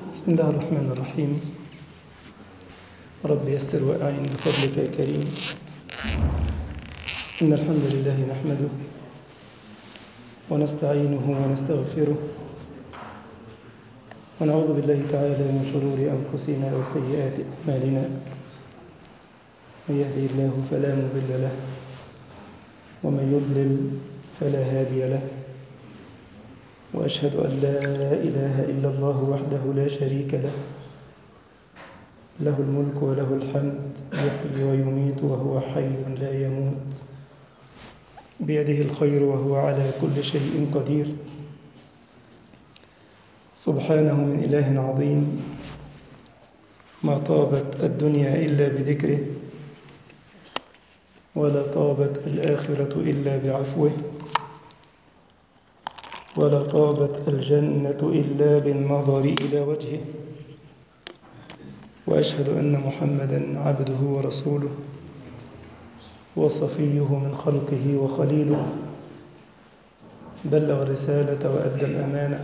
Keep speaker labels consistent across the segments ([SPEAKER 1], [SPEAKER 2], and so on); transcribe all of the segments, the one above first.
[SPEAKER 1] بسم الله الرحمن الرحيم رب يسر وأعين بفضلك يا كريم إن الحمد لله نحمده ونستعينه ونستغفره ونعوذ بالله تعالى من شرور أنفسنا وسيئات أعمالنا من يهده الله فلا مضل له ومن يضلل فلا هادي له وأشهد أن لا إله إلا الله وحده لا شريك له له الملك وله الحمد يحيي ويميت وهو حي لا يموت بيده الخير وهو على كل شيء قدير سبحانه من إله عظيم ما طابت الدنيا إلا بذكره ولا طابت الآخرة إلا بعفوه ولا طابت الجنة إلا بالنظر إلى وجهه وأشهد أن محمدا عبده ورسوله وصفيه من خلقه وخليله بلغ الرسالة وأدى الأمانة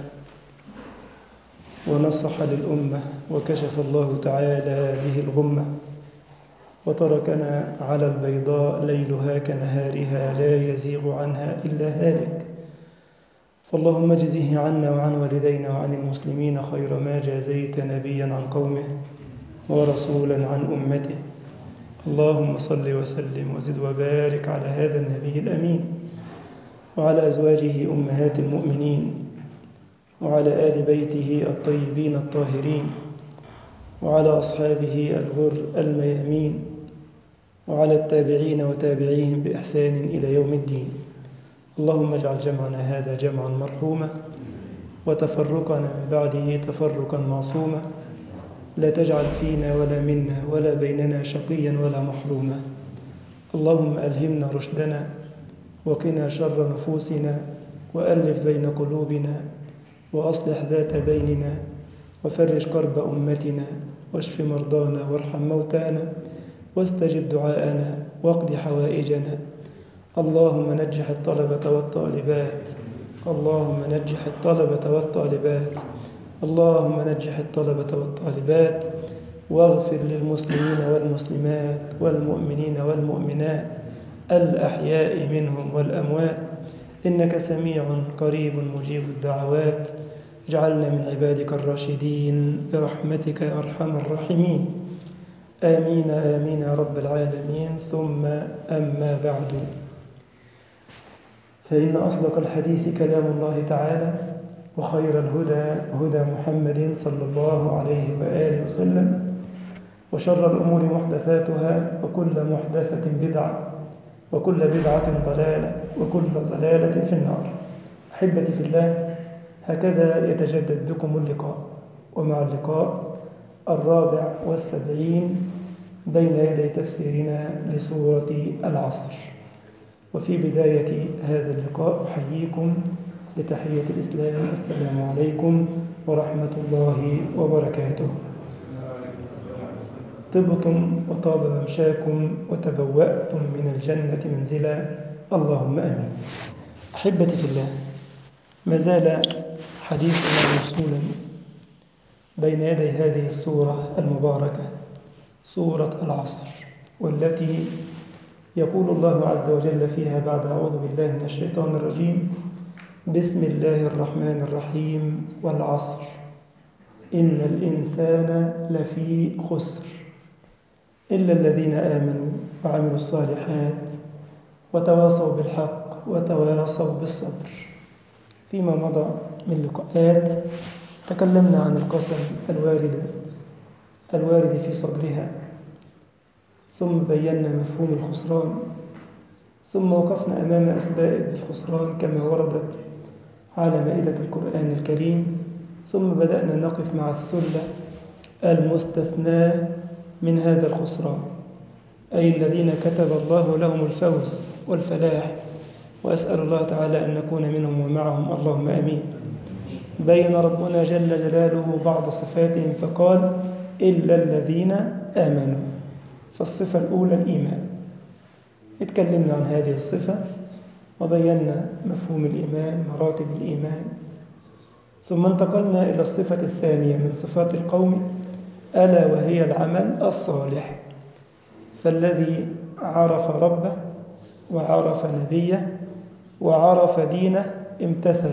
[SPEAKER 1] ونصح للأمة وكشف الله تعالى به الغمة وتركنا على البيضاء ليلها كنهارها لا يزيغ عنها إلا هالك فاللهم اجزه عنا وعن والدينا وعن المسلمين خير ما جازيت نبيا عن قومه ورسولا عن أمته اللهم صل وسلم وزد وبارك على هذا النبي الأمين وعلى أزواجه أمهات المؤمنين وعلى آل بيته الطيبين الطاهرين وعلى أصحابه الغر الميامين وعلى التابعين وتابعيهم بإحسان إلى يوم الدين اللهم اجعل جمعنا هذا جمعا مرحوما وتفرقنا من بعده تفرقا معصوما لا تجعل فينا ولا منا ولا بيننا شقيا ولا محروما اللهم ألهمنا رشدنا وقنا شر نفوسنا وألف بين قلوبنا وأصلح ذات بيننا وفرج كرب أمتنا واشف مرضانا وارحم موتانا واستجب دعاءنا واقض حوائجنا اللهم نجح الطلبة والطالبات اللهم نجح الطلبة والطالبات اللهم نجح الطلبة والطالبات واغفر للمسلمين والمسلمات والمؤمنين والمؤمنات الأحياء منهم والأموات إنك سميع قريب مجيب الدعوات اجعلنا من عبادك الراشدين برحمتك يا أرحم الراحمين آمين آمين يا رب العالمين ثم أما بعد فإن أصدق الحديث كلام الله تعالى وخير الهدى هدى محمد صلى الله عليه وآله وسلم وشر الأمور محدثاتها وكل محدثة بدعة وكل بدعة ضلالة وكل ضلالة في النار أحبتي في الله هكذا يتجدد بكم اللقاء ومع اللقاء الرابع والسبعين بين يدي تفسيرنا لسورة العصر وفي بداية هذا اللقاء أحييكم لتحية الإسلام السلام عليكم ورحمة الله وبركاته طبتم وطاب ممشاكم وتبوأتم من الجنة منزلا اللهم آمين أحبتي في الله ما زال حديثنا موصولا بين يدي هذه السورة المباركة سورة العصر والتي يقول الله عز وجل فيها بعد أعوذ بالله من الشيطان الرجيم بسم الله الرحمن الرحيم والعصر إن الإنسان لفي خسر إلا الذين آمنوا وعملوا الصالحات وتواصوا بالحق وتواصوا بالصبر فيما مضى من لقاءات تكلمنا عن القسم الوارد الوارد في صدرها ثم بينا مفهوم الخسران ثم وقفنا أمام أسباب الخسران كما وردت على مائدة القرآن الكريم ثم بدأنا نقف مع الثلة المستثناة من هذا الخسران أي الذين كتب الله لهم الفوز والفلاح وأسأل الله تعالى أن نكون منهم ومعهم اللهم أمين بين ربنا جل جلاله بعض صفاتهم فقال إلا الذين آمنوا فالصفة الأولى الإيمان اتكلمنا عن هذه الصفة وبينا مفهوم الإيمان مراتب الإيمان ثم انتقلنا إلى الصفة الثانية من صفات القوم ألا وهي العمل الصالح فالذي عرف ربه وعرف نبيه وعرف دينه امتثل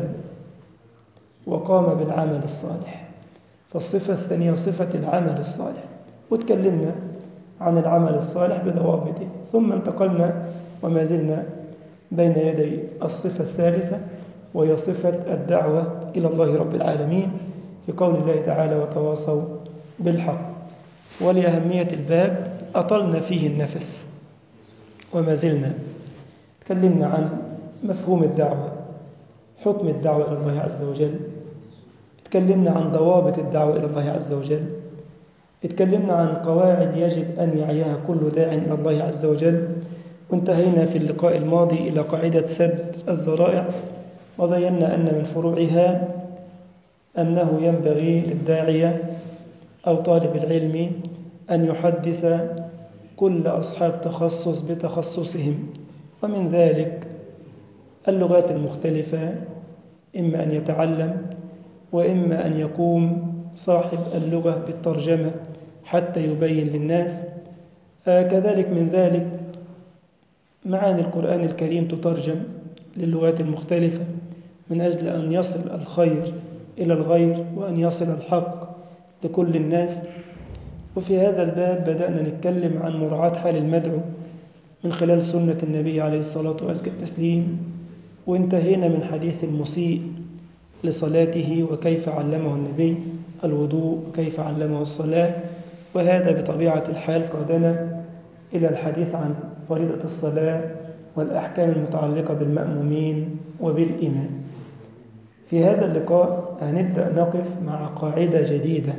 [SPEAKER 1] وقام بالعمل الصالح فالصفة الثانية صفة العمل الصالح وتكلمنا عن العمل الصالح بضوابطه ثم انتقلنا وما زلنا بين يدي الصفة الثالثة وهي صفة الدعوة إلى الله رب العالمين في قول الله تعالى وتواصوا بالحق ولأهمية الباب أطلنا فيه النفس وما زلنا تكلمنا عن مفهوم الدعوة حكم الدعوة إلى الله عز وجل تكلمنا عن ضوابط الدعوة إلى الله عز وجل اتكلمنا عن قواعد يجب أن يعيها كل داع إلى الله عز وجل وانتهينا في اللقاء الماضي إلى قاعدة سد الذرائع وبينا أن من فروعها أنه ينبغي للداعية أو طالب العلم أن يحدث كل أصحاب تخصص بتخصصهم ومن ذلك اللغات المختلفة إما أن يتعلم وإما أن يقوم صاحب اللغة بالترجمة حتى يبين للناس آه كذلك من ذلك معاني القرآن الكريم تترجم للغات المختلفة من أجل أن يصل الخير إلى الغير وأن يصل الحق لكل الناس وفي هذا الباب بدأنا نتكلم عن مراعاة حال المدعو من خلال سنة النبي عليه الصلاة والتسليم وانتهينا من حديث المسيء لصلاته وكيف علمه النبي الوضوء وكيف علمه الصلاة وهذا بطبيعة الحال قادنا إلى الحديث عن فريضة الصلاة والأحكام المتعلقة بالمأمومين وبالإمام في هذا اللقاء هنبدأ نقف مع قاعدة جديدة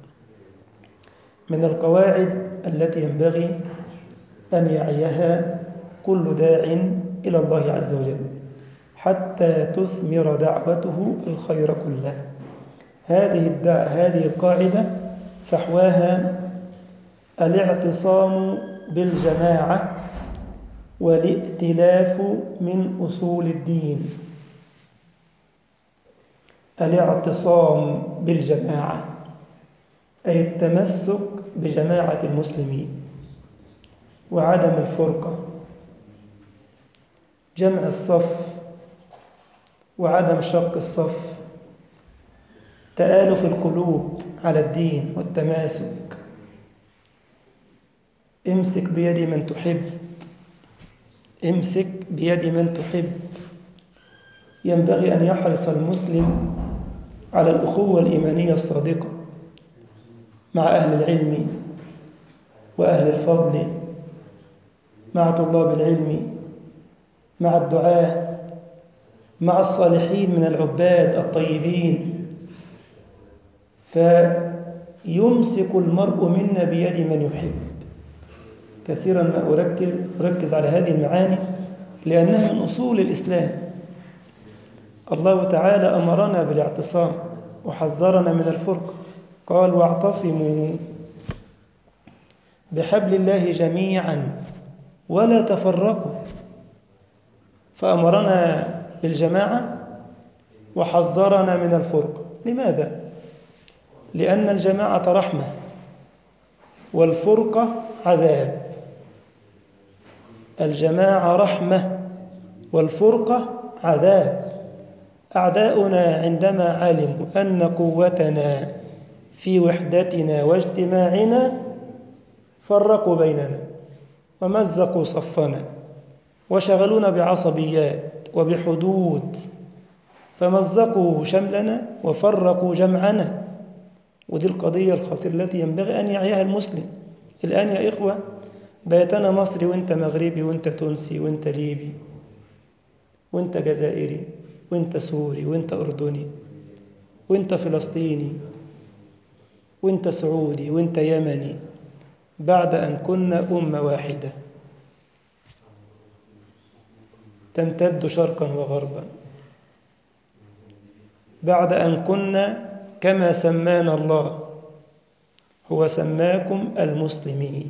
[SPEAKER 1] من القواعد التي ينبغي أن يعيها كل داع إلى الله عز وجل حتى تثمر دعوته الخير كله هذه الدع... هذه القاعدة فحواها الاعتصام بالجماعة والائتلاف من أصول الدين الاعتصام بالجماعة أي التمسك بجماعة المسلمين وعدم الفرقة جمع الصف وعدم شق الصف تآلف القلوب على الدين والتماسك امسك بيد من تحب امسك بيد من تحب ينبغي أن يحرص المسلم على الأخوة الإيمانية الصادقة مع أهل العلم وأهل الفضل مع طلاب العلم مع الدعاة مع الصالحين من العباد الطيبين فيمسك المرء منا بيد من يحب كثيرا ما أركز, أركز على هذه المعاني لأنها من أصول الإسلام الله تعالى أمرنا بالاعتصام وحذرنا من الفرقة قال واعتصموا بحبل الله جميعا ولا تفرقوا فأمرنا بالجماعة وحذرنا من الفرقة لماذا؟ لأن الجماعة رحمة والفرقة عذاب الجماعة رحمة والفرقة عذاب أعداؤنا عندما علموا أن قوتنا في وحدتنا واجتماعنا فرقوا بيننا ومزقوا صفنا وشغلونا بعصبيات وبحدود فمزقوا شملنا وفرقوا جمعنا ودي القضية الخطيرة التي ينبغي أن يعيها المسلم الآن يا إخوة بيتنا مصري وانت مغربي وانت تونسي وانت ليبي وانت جزائري وانت سوري وانت أردني وانت فلسطيني وانت سعودي وانت يمني بعد أن كنا أمة واحدة تمتد شرقا وغربا بعد أن كنا كما سمانا الله هو سماكم المسلمين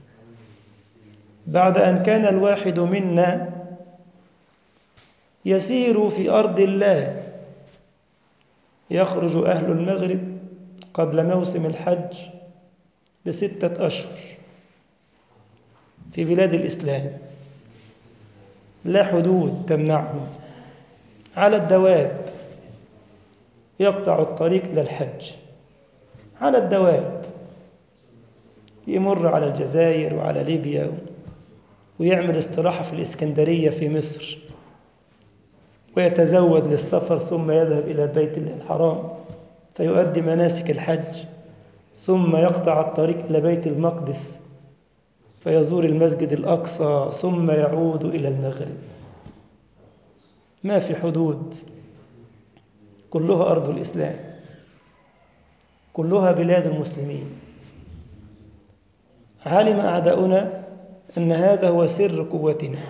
[SPEAKER 1] بعد أن كان الواحد منا يسير في أرض الله يخرج أهل المغرب قبل موسم الحج بستة أشهر في بلاد الإسلام لا حدود تمنعهم على الدواب يقطع الطريق إلى الحج على الدواب يمر على الجزائر وعلى ليبيا ويعمل استراحة في الإسكندرية في مصر ويتزود للسفر ثم يذهب إلى بيت الله الحرام فيؤدي مناسك الحج ثم يقطع الطريق إلى بيت المقدس فيزور المسجد الأقصى ثم يعود إلى المغرب ما في حدود كلها أرض الإسلام كلها بلاد المسلمين علم أعداؤنا أن هذا هو سر قوتنا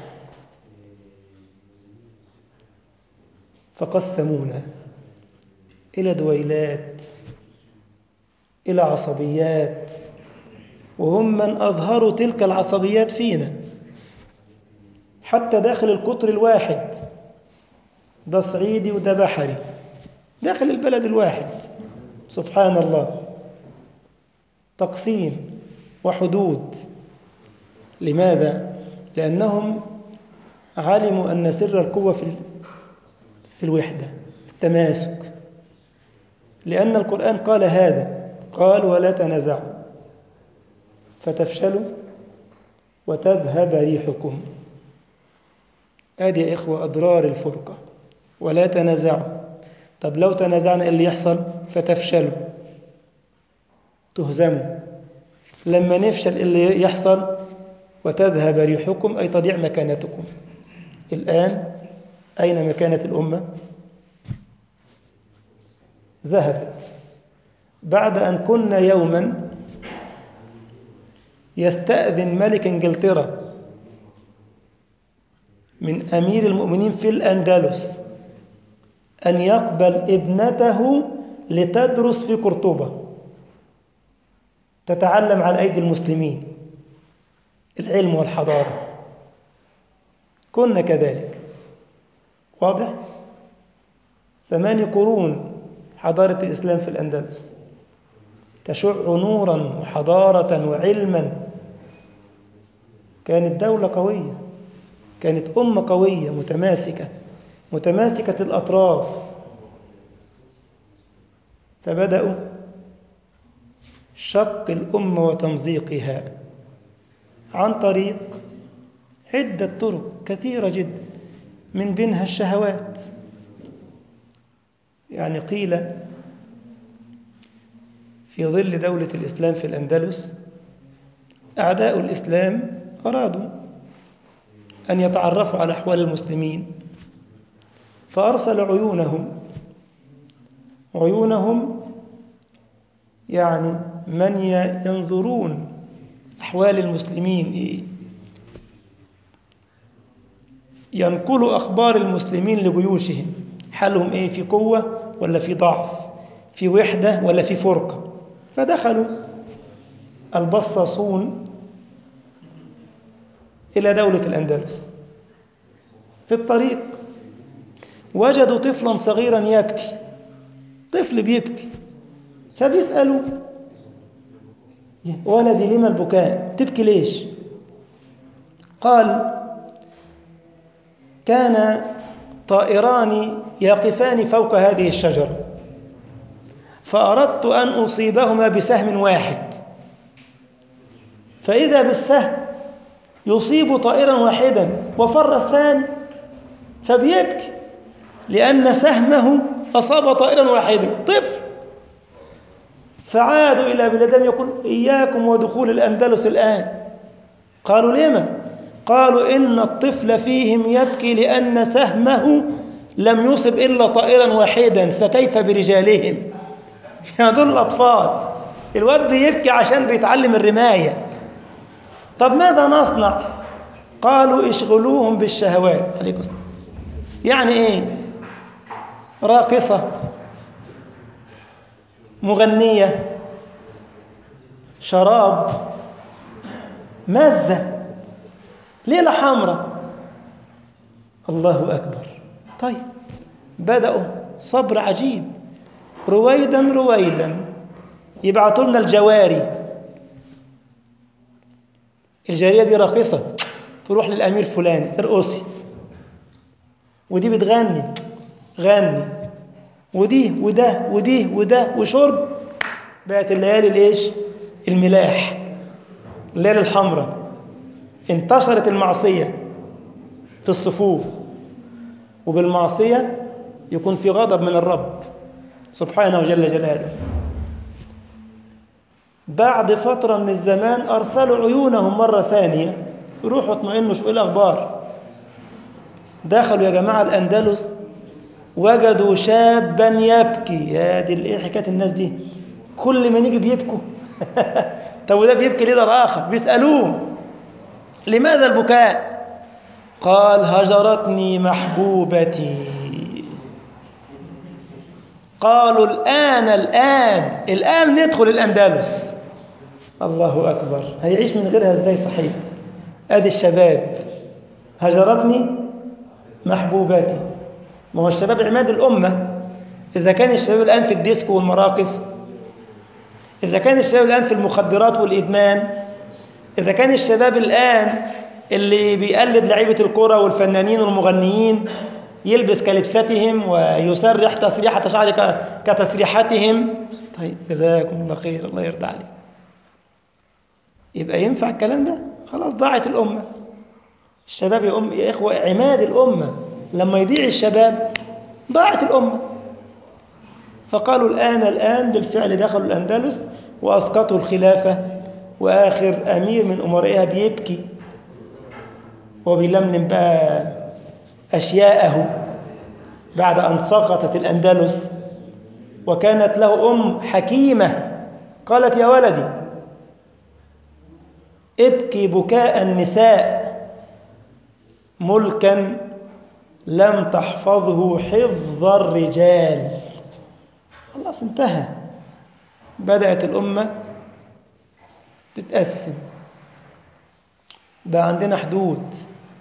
[SPEAKER 1] فقسمونا إلى دويلات إلى عصبيات وهم من أظهروا تلك العصبيات فينا حتى داخل القطر الواحد ده صعيدي وده بحري داخل البلد الواحد سبحان الله تقسيم وحدود لماذا؟ لأنهم علموا أن سر القوة في في الوحدة التماسك لأن القرآن قال هذا قال ولا تنازعوا فتفشلوا وتذهب ريحكم ادي يا إخوة أضرار الفرقة ولا تنازعوا طب لو تنازعنا إيه اللي يحصل فتفشلوا تهزموا لما نفشل إيه اللي يحصل وتذهب ريحكم أي تضيع مكانتكم الآن أين مكانة الأمة ذهبت بعد أن كنا يوما يستأذن ملك انجلترا من أمير المؤمنين في الأندلس أن يقبل ابنته لتدرس في قرطبة تتعلم على أيدي المسلمين العلم والحضارة كنا كذلك واضح؟ ثماني قرون حضارة الإسلام في الأندلس تشع نورا وحضارة وعلما كانت دولة قوية كانت أمة قوية متماسكة متماسكة الأطراف فبدأوا شق الأمة وتمزيقها عن طريق عدة طرق كثيرة جدا من بينها الشهوات يعني قيل في ظل دولة الإسلام في الأندلس أعداء الإسلام أرادوا أن يتعرفوا على أحوال المسلمين فأرسل عيونهم عيونهم يعني من ينظرون أحوال المسلمين إيه ينقلوا أخبار المسلمين لجيوشهم حالهم إيه في قوة ولا في ضعف في وحدة ولا في فرقة فدخلوا البصاصون إلى دولة الأندلس في الطريق وجدوا طفلا صغيرا يبكي طفل بيبكي فبيسألوا ولدي لما البكاء تبكي ليش قال كان طائران يقفان فوق هذه الشجرة فأردت أن أصيبهما بسهم واحد فإذا بالسهم يصيب طائرا واحدا وفر الثاني فبيبكي لأن سهمه أصاب طائرا واحدا طفل فعادوا إلى بلادهم يقول إياكم ودخول الأندلس الآن قالوا لما قالوا إن الطفل فيهم يبكي لأن سهمه لم يصب إلا طائرا واحدا فكيف برجالهم هذول الأطفال الواد بيبكي عشان بيتعلم الرماية طب ماذا نصنع قالوا اشغلوهم بالشهوات عليكم السلام يعني ايه راقصة مغنية شراب مزة ليلة حمراء الله أكبر طيب بدأوا صبر عجيب رويدا رويدا يبعتوا لنا الجواري الجارية دي راقصة تروح للأمير فلان ارقصي ودي بتغني غني ودي وده ودي وده وشرب بقت الليالي الايش الملاح الليالي الحمراء انتشرت المعصية في الصفوف وبالمعصية يكون في غضب من الرب سبحانه جل جلاله بعد فترة من الزمان أرسلوا عيونهم مرة ثانية روحوا اطمئنوا شوفوا الأخبار دخلوا يا جماعة الأندلس وجدوا شابا يبكي يا دي ايه حكايه الناس دي كل ما نيجي بيبكوا طب وده بيبكي ليه ده اخر بيسالوه لماذا البكاء قال هجرتني محبوبتي قالوا الآن الآن الآن ندخل الأندلس الله أكبر هيعيش من غيرها إزاي صحيح أدي الشباب هجرتني محبوبتي ما هو الشباب عماد الأمة إذا كان الشباب الآن في الديسكو والمراقص إذا كان الشباب الآن في المخدرات والإدمان إذا كان الشباب الآن اللي بيقلد لعيبة الكرة والفنانين والمغنيين يلبس كلبستهم ويسرح تسريحة شعر كتسريحتهم طيب جزاكم الله خير الله يرضى عليك يبقى ينفع الكلام ده خلاص ضاعت الأمة الشباب يا, أم يا إخوة عماد الأمة لما يضيع الشباب ضاعت الأمة فقالوا الآن الآن بالفعل دخلوا الأندلس وأسقطوا الخلافة وآخر أمير من أمرائها بيبكي وبيلملم بقى أشياءه بعد أن سقطت الأندلس وكانت له أم حكيمة قالت يا ولدي ابكي بكاء النساء ملكا لم تحفظه حفظ الرجال خلاص انتهى بدأت الأمة تتقسم بقى عندنا حدود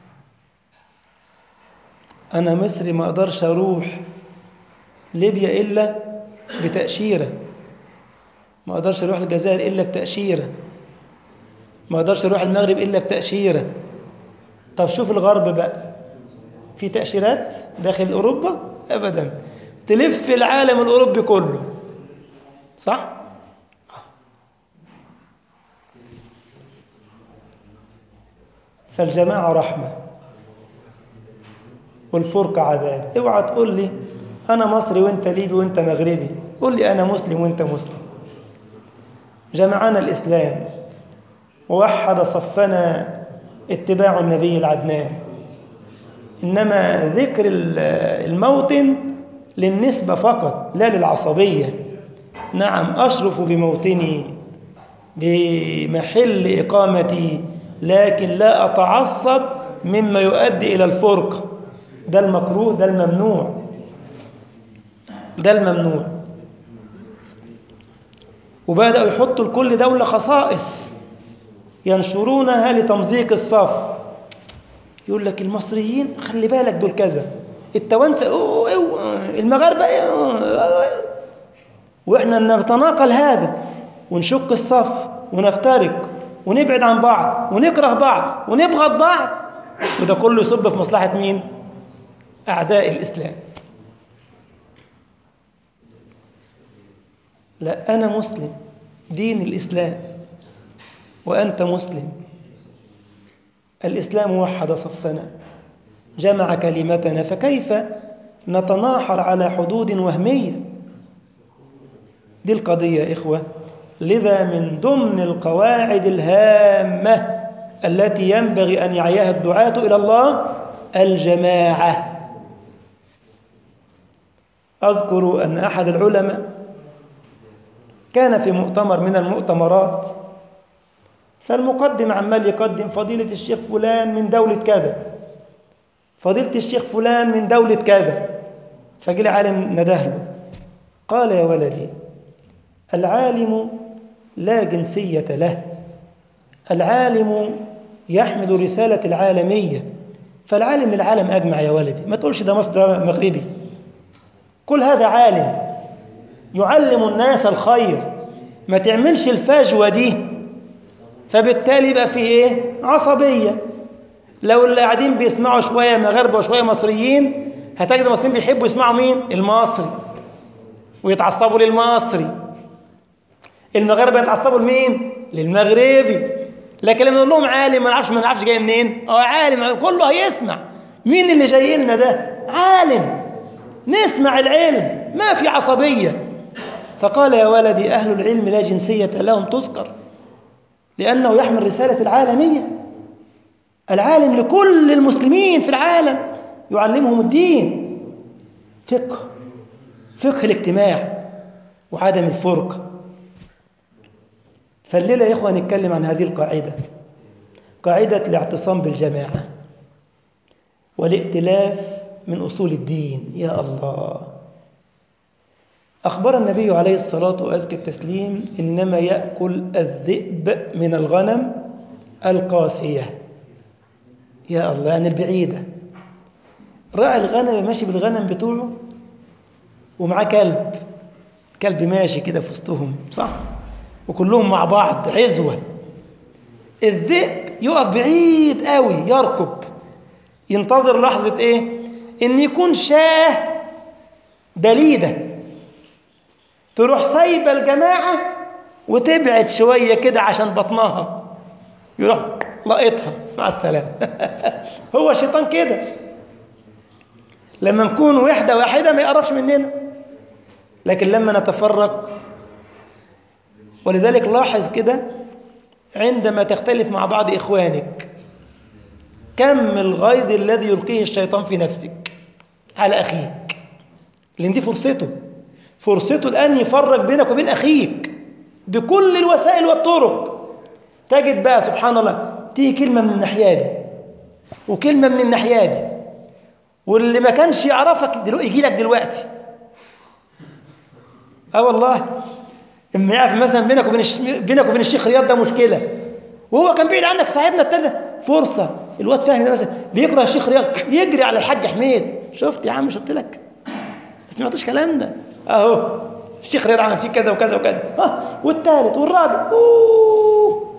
[SPEAKER 1] أنا مصري ما أقدرش أروح ليبيا إلا بتأشيرة ما أقدرش أروح الجزائر إلا بتأشيرة ما أقدرش أروح المغرب إلا بتأشيرة طب شوف الغرب بقى في تأشيرات داخل أوروبا أبدا تلف العالم الأوروبي كله صح؟ فالجماعة رحمة والفرقة عذاب اوعى تقول لي أنا مصري وأنت ليبي وأنت مغربي قول لي أنا مسلم وأنت مسلم جمعنا الإسلام ووحد صفنا اتباع النبي العدنان إنما ذكر الموطن للنسبة فقط لا للعصبية نعم أشرف بموطني بمحل إقامتي لكن لا أتعصب مما يؤدي إلى الفرقة ده المكروه ده الممنوع ده الممنوع وبدأوا يحطوا لكل دولة خصائص ينشرونها لتمزيق الصف يقول لك المصريين خلي بالك دول كذا التوانسة المغاربة وإحنا نتناقل هذا ونشق الصف ونفترق ونبعد عن بعض ونكره بعض ونبغض بعض وده كله يصب في مصلحة مين؟ أعداء الإسلام لا أنا مسلم دين الإسلام وأنت مسلم الإسلام وحد صفنا جمع كلمتنا فكيف نتناحر على حدود وهمية دي القضية يا إخوة لذا من ضمن القواعد الهامة التي ينبغي أن يعيها الدعاة إلى الله الجماعة أذكر أن أحد العلماء كان في مؤتمر من المؤتمرات فالمقدم عمال يقدم فضيلة الشيخ فلان من دولة كذا فضيلة الشيخ فلان من دولة كذا فجل عالم نده له قال يا ولدي العالم لا جنسية له العالم يحمل رسالة العالمية فالعالم للعالم أجمع يا ولدي ما تقولش ده مصر ده مغربي كل هذا عالم يعلم الناس الخير ما تعملش الفجوة دي فبالتالي يبقى في ايه عصبية لو اللي قاعدين بيسمعوا شوية مغاربة وشوية مصريين هتجد المصريين بيحبوا يسمعوا مين المصري ويتعصبوا للمصري المغاربة يتعصبوا لمين للمغربي لكن لما نقول لهم عالم ما نعرفش ما نعرفش جاي منين اه عالم كله هيسمع مين اللي جاي لنا ده عالم نسمع العلم ما في عصبية فقال يا ولدي أهل العلم لا جنسية لهم تذكر لأنه يحمل رسالة العالمية العالم لكل المسلمين في العالم يعلمهم الدين فقه فقه الاجتماع وعدم الفرقة فالليلة يا إخوة نتكلم عن هذه القاعدة قاعدة الاعتصام بالجماعة والائتلاف من أصول الدين يا الله أخبر النبي عليه الصلاة وأزكى التسليم إنما يأكل الذئب من الغنم القاسية يا الله يعني البعيدة راعي الغنم ماشي بالغنم بتوعه ومعاه كلب كلب ماشي كده في وسطهم صح وكلهم مع بعض عزوة الذئب يقف بعيد قوي يركب ينتظر لحظة ايه ان يكون شاه بليدة تروح سايبة الجماعة وتبعد شوية كده عشان بطنها يروح لقيتها مع السلامة هو الشيطان كده لما نكون وحدة واحدة ما يقربش مننا لكن لما نتفرق ولذلك لاحظ كده عندما تختلف مع بعض إخوانك كم الغيظ الذي يلقيه الشيطان في نفسك على أخيك لأن دي فرصته فرصته الآن يفرق بينك وبين أخيك بكل الوسائل والطرق تجد بقى سبحان الله تيجي كلمة من الناحية دي وكلمة من الناحية دي واللي ما كانش يعرفك دلوقتي يجي لك دلوقتي اه والله اما يعرف مثلا بينك وبين الش... بينك وبين الشيخ رياض ده مشكله وهو كان بعيد عنك صاحبنا التالت فرصه الواد فاهم ده مثلا بيكره الشيخ رياض يجري على الحاج حميد شفت يا عم شفت لك ما سمعتش كلام ده اهو الشيخ رياض عمل فيك كذا وكذا وكذا اه والثالث والرابع أوه.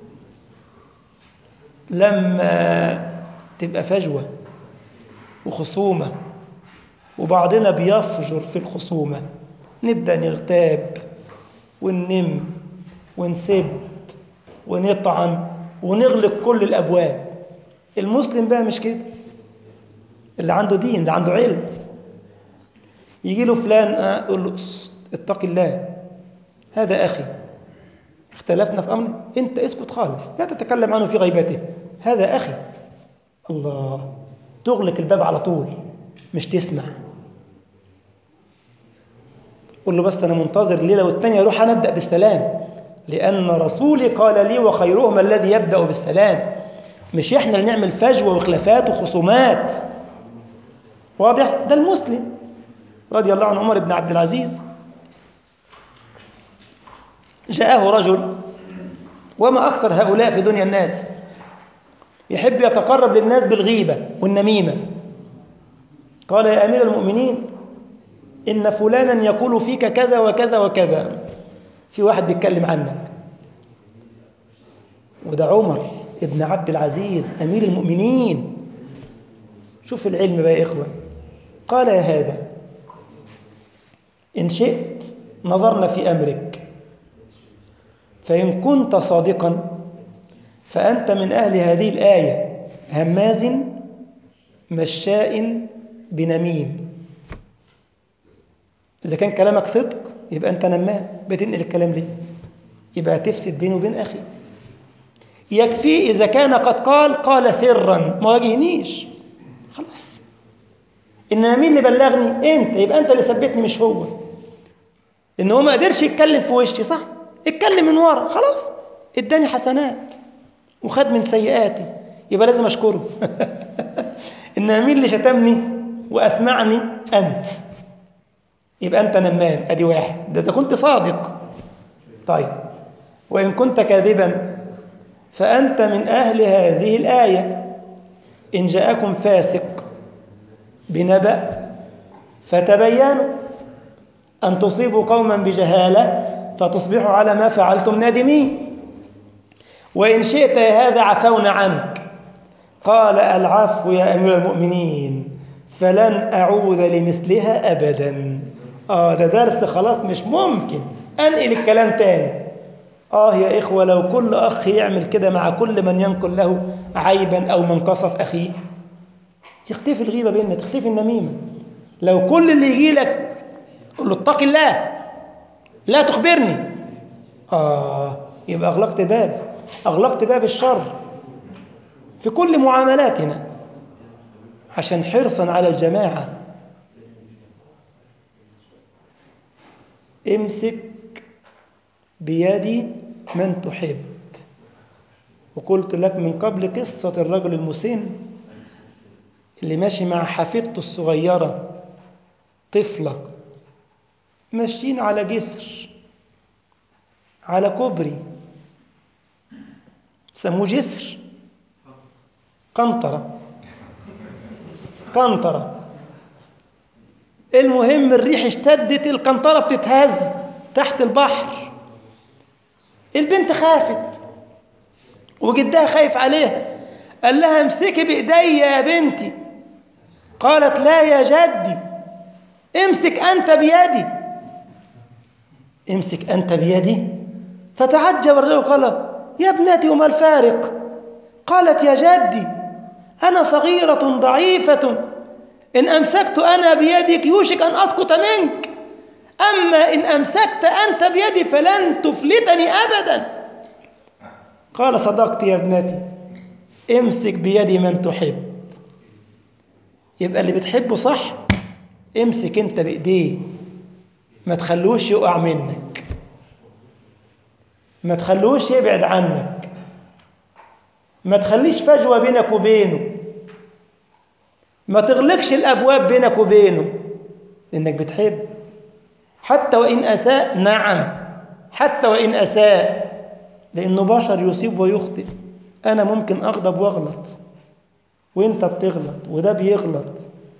[SPEAKER 1] لما تبقى فجوه وخصومه وبعضنا بيفجر في الخصومه نبدا نغتاب وننم ونسب ونطعن ونغلق كل الابواب المسلم بقى مش كده اللي عنده دين اللي عنده علم يجي له فلان اقول له اتق الله هذا اخي اختلفنا في امر انت اسكت خالص لا تتكلم عنه في غيبته هذا اخي الله تغلق الباب على طول مش تسمع قل له بس أنا منتظر الليلة والتانية أروح أنا أبدأ بالسلام لأن رسولي قال لي وخيرهم الذي يبدأ بالسلام مش إحنا اللي نعمل فجوة وخلافات وخصومات واضح ده المسلم رضي الله عن عمر بن عبد العزيز جاءه رجل وما أكثر هؤلاء في دنيا الناس يحب يتقرب للناس بالغيبة والنميمة قال يا أمير المؤمنين إن فلانا يقول فيك كذا وكذا وكذا في واحد بيتكلم عنك وده عمر ابن عبد العزيز أمير المؤمنين شوف العلم بقى يا إخوة قال يا هذا إن شئت نظرنا في أمرك فإن كنت صادقا فأنت من أهل هذه الآية هماز مشاء بنميم إذا كان كلامك صدق يبقى أنت نمام بتنقل الكلام ليه يبقى تفسد بينه وبين أخي يكفي إذا كان قد قال قال سرا ما واجهنيش خلاص إنما مين اللي بلغني أنت يبقى أنت اللي ثبتني مش هو إن هو ما قدرش يتكلم في وشي صح اتكلم من ورا خلاص اداني حسنات وخد من سيئاتي يبقى لازم أشكره إنما مين اللي شتمني وأسمعني أنت يبقى أنت نمام أدي واحد ده إذا كنت صادق طيب وإن كنت كاذبا فأنت من أهل هذه الآية إن جاءكم فاسق بنبأ فتبينوا أن تصيبوا قوما بجهالة فتصبحوا على ما فعلتم نادمين وإن شئت يا هذا عفونا عنك قال العفو يا أمير المؤمنين فلن أعود لمثلها أبدا آه ده درس خلاص مش ممكن أنقل الكلام تاني آه يا إخوة لو كل أخ يعمل كده مع كل من ينقل له عيبا أو منقصة في أخيه تختفي الغيبة بيننا تختفي النميمة لو كل اللي يجي لك قل له اتق الله لا تخبرني آه يبقى أغلقت باب أغلقت باب الشر في كل معاملاتنا عشان حرصا على الجماعة امسك بيد من تحب وقلت لك من قبل قصة الرجل المسن اللي ماشي مع حفيدته الصغيرة طفلة ماشيين على جسر على كوبري سموه جسر قنطرة قنطرة المهم الريح اشتدت القنطرة بتتهز تحت البحر البنت خافت وجدها خايف عليها قال لها امسكي بايدي يا بنتي قالت لا يا جدي امسك انت بيدي امسك انت بيدي فتعجب الرجل قال يا ابنتي وما الفارق قالت يا جدي انا صغيره ضعيفه ان امسكت انا بيدك يوشك ان اسقط منك اما ان امسكت انت بيدي فلن تفلتني ابدا قال صدقت يا ابنتي امسك بيد من تحب يبقى اللي بتحبه صح امسك انت بايديه ما تخلوش يقع منك ما تخلوش يبعد عنك ما تخليش فجوة بينك وبينه ما تغلقش الأبواب بينك وبينه لأنك بتحب حتى وإن أساء نعم حتى وإن أساء لأنه بشر يصيب ويخطئ أنا ممكن أغضب وأغلط وإنت بتغلط وده بيغلط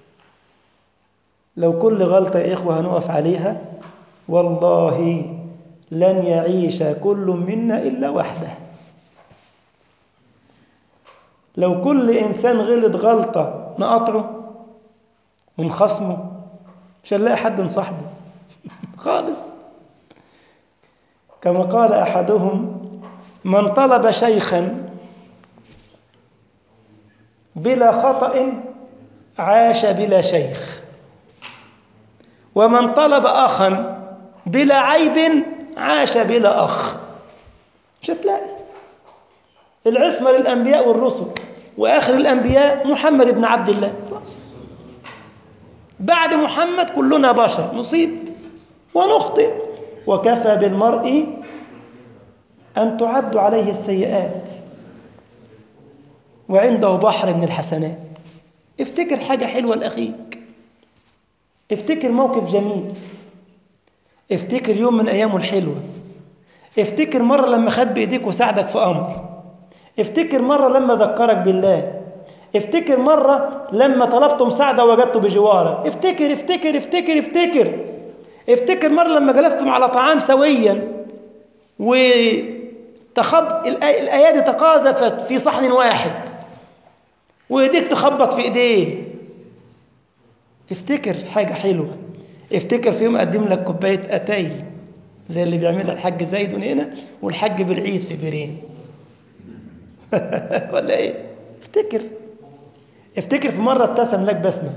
[SPEAKER 1] لو كل غلطة يا إخوة هنقف عليها والله لن يعيش كل منا إلا وحده لو كل إنسان غلط غلطة نقطعه ونخصمه مش هنلاقي حد نصاحبه خالص كما قال أحدهم من طلب شيخا بلا خطأ عاش بلا شيخ ومن طلب أخا بلا عيب عاش بلا أخ مش هتلاقي العصمة للأنبياء والرسل وآخر الأنبياء محمد بن عبد الله خلاص بعد محمد كلنا بشر نصيب ونخطئ وكفى بالمرء أن تعد عليه السيئات وعنده بحر من الحسنات افتكر حاجة حلوة لأخيك افتكر موقف جميل افتكر يوم من أيامه الحلوة افتكر مرة لما خد بإيديك وساعدك في أمر افتكر مرة لما ذكرك بالله افتكر مرة لما طلبت مساعدة وجدته بجوارك افتكر افتكر افتكر افتكر افتكر مرة لما جلستم على طعام سويا وتخب الأيادي تقاذفت في صحن واحد وإيديك تخبط في إيديه افتكر حاجة حلوة افتكر في يوم أقدم لك كوباية أتاي زي اللي بيعملها الحاج زايد هنا والحاج بالعيد في بيرين ولا ايه افتكر افتكر في مرة ابتسم لك بسمة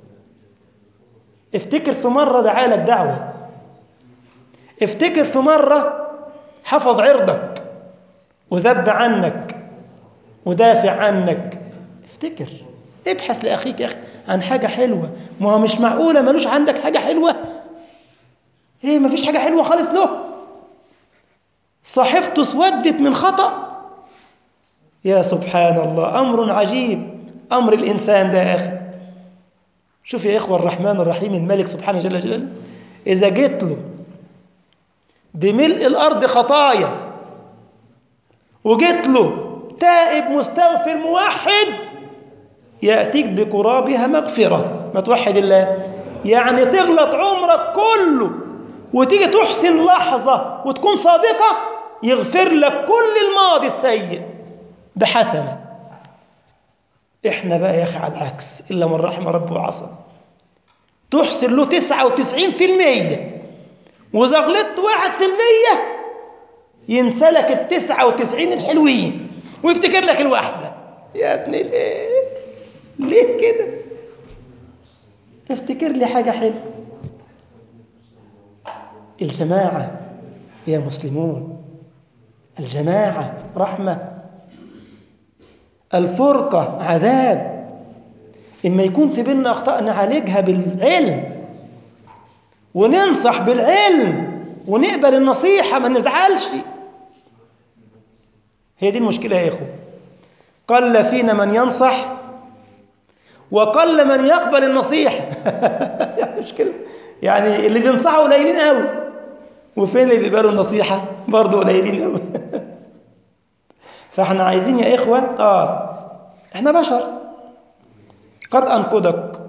[SPEAKER 1] افتكر في مرة دعا لك دعوة افتكر في مرة حفظ عرضك وذب عنك ودافع عنك افتكر ابحث لأخيك يا أخي عن حاجة حلوة ما هو مش معقولة ملوش عندك حاجة حلوة ايه مفيش حاجة حلوة خالص له صحيفته اسودت من خطأ يا سبحان الله أمر عجيب أمر الإنسان ده يا أخي شوف يا إخوة الرحمن الرحيم الملك سبحانه جل جلاله إذا جيت له بملء الأرض خطايا وجيت له تائب مستغفر موحد يأتيك بقرابها مغفرة ما توحد الله يعني تغلط عمرك كله وتيجي تحسن لحظة وتكون صادقة يغفر لك كل الماضي السيء بحسنة احنا بقى يا أخي على العكس إلا من رحم ربه وعصى تحسن له تسعة وتسعين في المية وإذا غلطت واحد في المية ينسى لك التسعة وتسعين الحلوين ويفتكر لك الواحدة يا ابن الايه ليه كده افتكر لي حاجة حلوة الجماعة يا مسلمون الجماعة رحمة الفرقة عذاب إما يكون في بيننا أخطاء نعالجها بالعلم وننصح بالعلم ونقبل النصيحة ما نزعلش هي دي المشكلة يا إخوة قل فينا من ينصح وقل من يقبل النصيحة يعني مشكلة يعني اللي بينصحوا قليلين قوي وفين اللي بيقبلوا النصيحة برضه قليلين قوي فاحنا عايزين يا إخوة آه احنا بشر قد أنقذك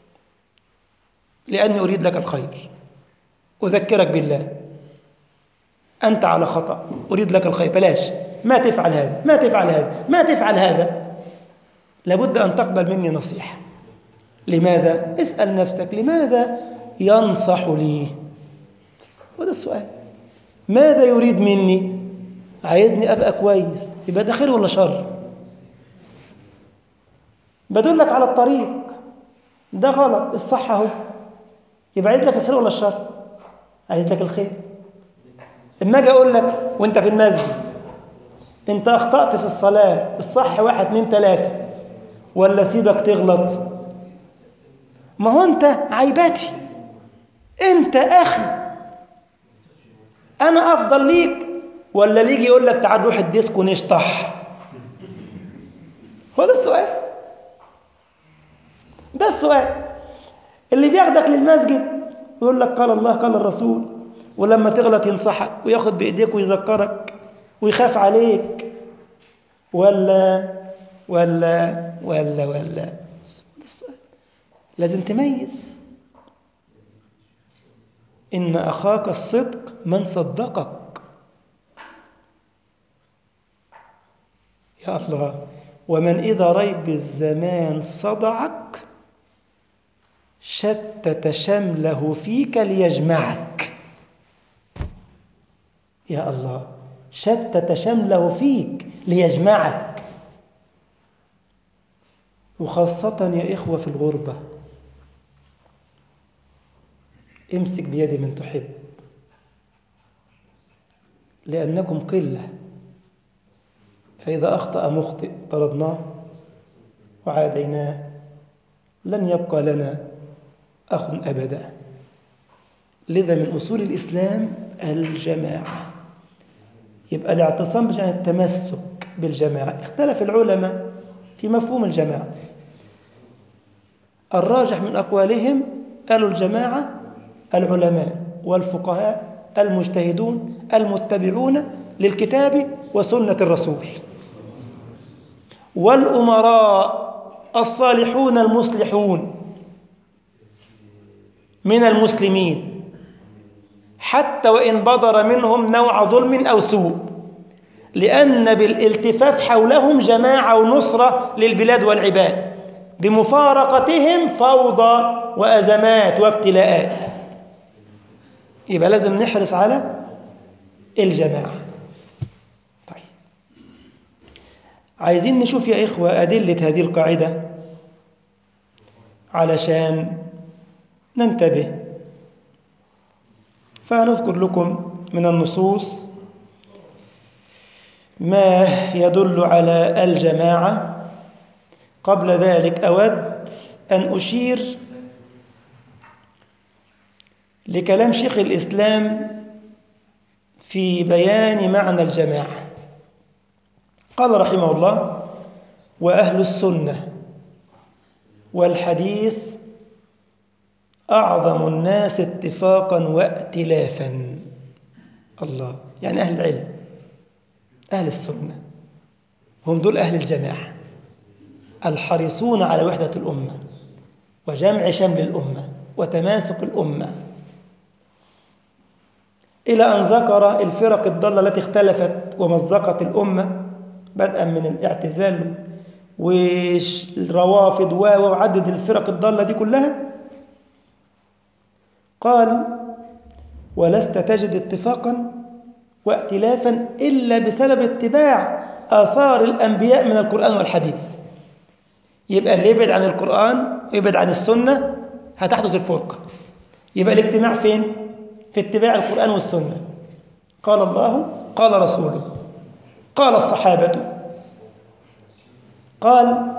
[SPEAKER 1] لأني أريد لك الخير أذكرك بالله أنت على خطأ أريد لك الخير بلاش ما تفعل هذا ما تفعل هذا ما تفعل هذا لابد أن تقبل مني نصيحة لماذا؟ اسأل نفسك لماذا ينصح لي وده السؤال ماذا يريد مني عايزني أبقى كويس يبقى ده خير ولا شر بدلك على الطريق ده غلط الصح اهو يبقى عايز لك الخير ولا الشر عايز لك الخير اما اجي اقول لك وانت في المسجد انت اخطأت في الصلاة الصح واحد اتنين تلاتة ولا سيبك تغلط ما هو انت عيباتي انت اخي انا افضل ليك ولا اللي يجي يقول لك تعال روح الديسك ونشطح هو ده السؤال ده السؤال اللي بياخدك للمسجد ويقول لك قال الله قال الرسول ولما تغلط ينصحك وياخد بايديك ويذكرك ويخاف عليك ولا ولا ولا ولا ده السؤال لازم تميز إن أخاك الصدق من صدقك يا الله ومن إذا ريب الزمان صدعك شتت شمله فيك ليجمعك يا الله شتت شمله فيك ليجمعك وخاصة يا إخوة في الغربة امسك بيد من تحب لأنكم قلة فإذا أخطأ مخطئ طردناه وعاديناه لن يبقى لنا أخ أبدا لذا من أصول الإسلام الجماعة يبقى الاعتصام بجانب التمسك بالجماعة اختلف العلماء في مفهوم الجماعة الراجح من أقوالهم قالوا الجماعة العلماء والفقهاء المجتهدون المتبعون للكتاب وسنة الرسول والأمراء الصالحون المصلحون من المسلمين حتى وإن بدر منهم نوع ظلم أو سوء لأن بالالتفاف حولهم جماعة ونصرة للبلاد والعباد بمفارقتهم فوضى وأزمات وابتلاءات يبقى لازم نحرص على الجماعة طيب عايزين نشوف يا إخوة أدلة هذه القاعدة علشان ننتبه فنذكر لكم من النصوص ما يدل على الجماعة قبل ذلك أود أن أشير لكلام شيخ الإسلام في بيان معنى الجماعة قال رحمه الله وأهل السنة والحديث أعظم الناس اتفاقا وائتلافا الله يعني أهل العلم أهل السنة هم دول أهل الجماعة الحريصون على وحدة الأمة وجمع شمل الأمة وتماسك الأمة إلى أن ذكر الفرق الضالة التي اختلفت ومزقت الأمة بدءا من الاعتزال والروافض وعدد الفرق الضالة دي كلها قال ولست تجد اتفاقا وائتلافا إلا بسبب اتباع آثار الأنبياء من القرآن والحديث يبقى اللي يبعد عن القرآن ويبعد عن السنة هتحدث الفرقة يبقى الاجتماع فين؟ في اتباع القرآن والسنة قال الله قال رسوله قال الصحابة قال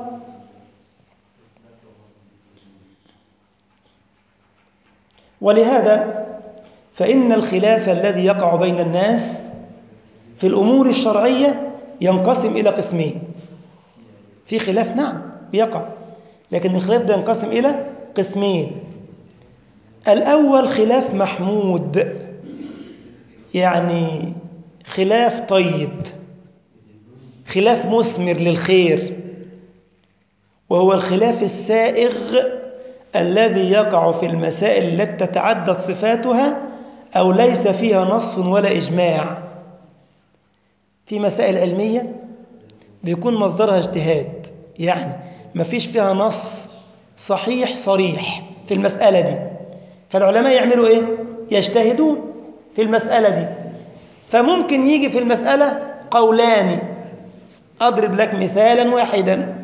[SPEAKER 1] ولهذا فإن الخلاف الذي يقع بين الناس في الأمور الشرعية ينقسم إلى قسمين في خلاف نعم بيقع لكن الخلاف ده ينقسم إلى قسمين الأول خلاف محمود يعني خلاف طيب خلاف مثمر للخير وهو الخلاف السائغ الذي يقع في المسائل التي تتعدد صفاتها أو ليس فيها نص ولا إجماع في مسائل علمية بيكون مصدرها اجتهاد يعني ما فيش فيها نص صحيح صريح في المسألة دي فالعلماء يعملوا إيه؟ يجتهدون في المسألة دي فممكن يجي في المسألة قولان أضرب لك مثالا واحدا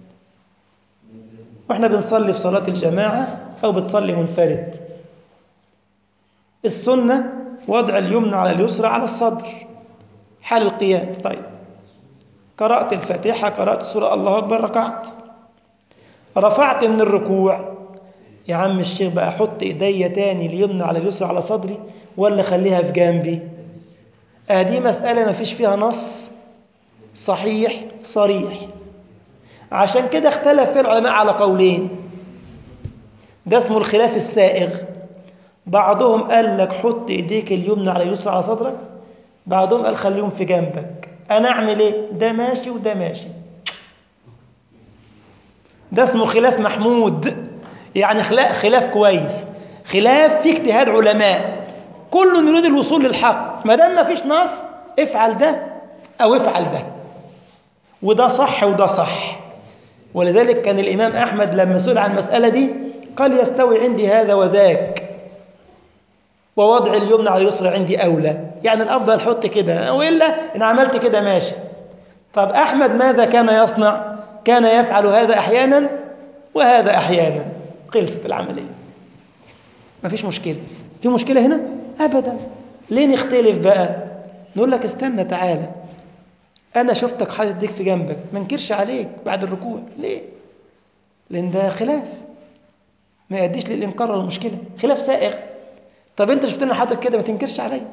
[SPEAKER 1] وإحنا بنصلي في صلاة الجماعة أو بتصلي منفرد السنة وضع اليمنى على اليسرى على الصدر حال القيام طيب قرأت الفاتحة قرأت سورة الله أكبر ركعت رفعت من الركوع يا عم الشيخ بقى أحط إيديا تاني اليمنى على اليسرى على صدري ولا خليها في جنبي أهدي مسألة ما فيش فيها نص صحيح صريح عشان كده اختلف فيه العلماء على قولين ده اسمه الخلاف السائغ بعضهم قال لك حط ايديك اليمنى على اليسرى على صدرك بعضهم قال خليهم في جنبك انا اعمل ايه ده ماشي وده ماشي ده اسمه خلاف محمود يعني خلاف كويس خلاف في اجتهاد علماء كل يريد الوصول للحق ما دام ما فيش نص افعل ده او افعل ده وده صح وده صح ولذلك كان الامام احمد لما سئل عن المساله دي قال يستوي عندي هذا وذاك ووضع اليمنى على اليسرى عندي أولى يعني الأفضل حط كده وإلا إن عملت كده ماشي طب أحمد ماذا كان يصنع كان يفعل هذا أحيانا وهذا أحيانا خلصت العملية ما فيش مشكلة في مشكلة هنا أبدا ليه نختلف بقى نقول لك استنى تعالى أنا شفتك حاطط ديك في جنبك ما انكرش عليك بعد الركوع ليه لأن ده خلاف ما يؤديش للإنكار ولا المشكلة خلاف سائغ طب انت شفتني حاطط كده ما تنكرش عليا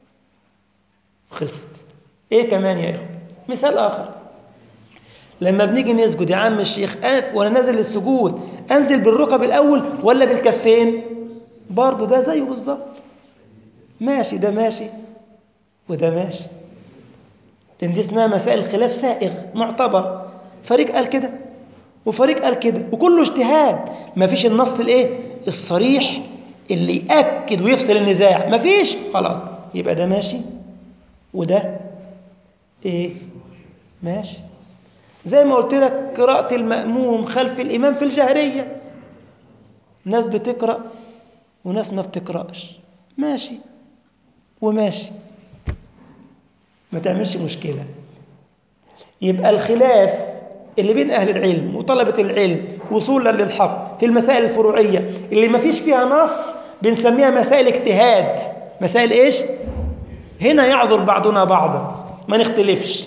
[SPEAKER 1] خلصت ايه كمان يا اخوه مثال اخر لما بنيجي نسجد يا عم الشيخ أقف وانا نازل للسجود انزل بالركب الاول ولا بالكفين برضه ده زيه بالظبط ماشي ده ماشي وده ماشي لان دي اسمها مسائل خلاف سائغ معتبر فريق قال كده وفريق قال كده وكله اجتهاد ما فيش النص الايه الصريح اللي يأكد ويفصل النزاع مفيش خلاص يبقى ده ماشي وده ايه ماشي زي ما قلت لك قراءة المأموم خلف الإمام في الجهرية ناس بتقرأ وناس ما بتقرأش ماشي وماشي ما تعملش مشكلة يبقى الخلاف اللي بين أهل العلم وطلبة العلم وصولا للحق في المسائل الفروعية اللي ما فيش فيها نص بنسميها مسائل اجتهاد مسائل ايش هنا يعذر بعضنا بعضا ما نختلفش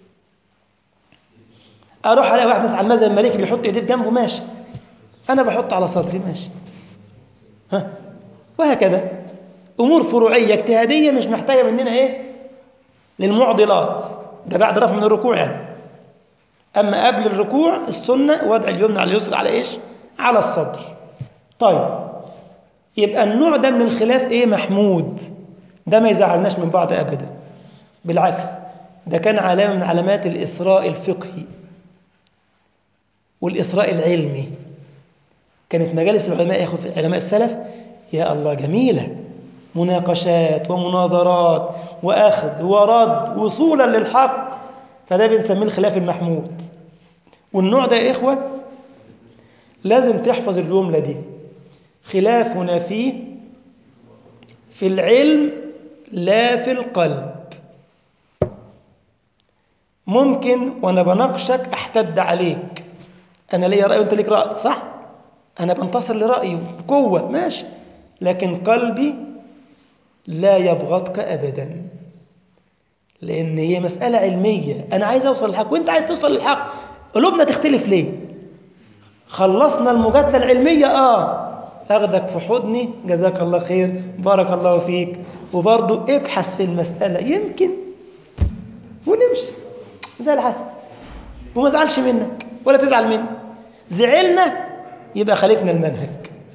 [SPEAKER 1] اروح الاقي واحد مثلا على المذهب المالكي بيحط ايديه في جنبه ماشي انا بحط على صدري ماشي ها وهكذا امور فروعيه اجتهاديه مش محتاجه مننا ايه للمعضلات ده بعد رفع من الركوع يعني اما قبل الركوع السنه وضع اليمنى على اليسرى على ايش على الصدر طيب يبقى النوع ده من الخلاف ايه محمود ده ما يزعلناش من بعض ابدا بالعكس ده كان علامه من علامات الاثراء الفقهي والاثراء العلمي كانت مجالس العلماء يا علماء السلف يا الله جميله مناقشات ومناظرات وأخذ ورد وصولا للحق فده بنسميه الخلاف المحمود والنوع ده يا إخوة لازم تحفظ الجملة دي خلافنا فيه في العلم لا في القلب ممكن وانا بناقشك احتد عليك انا ليا راي وانت ليك راي صح انا بنتصر لرايي بقوه ماشي لكن قلبي لا يبغضك ابدا لان هي مساله علميه انا عايز اوصل للحق وانت عايز توصل للحق قلوبنا تختلف ليه خلصنا المجادله العلميه اه اخدك في حضني جزاك الله خير بارك الله فيك وبرضه ابحث في المساله يمكن ونمشي زي العسل وما ازعلش منك ولا تزعل مني زعلنا يبقى خالفنا المنهج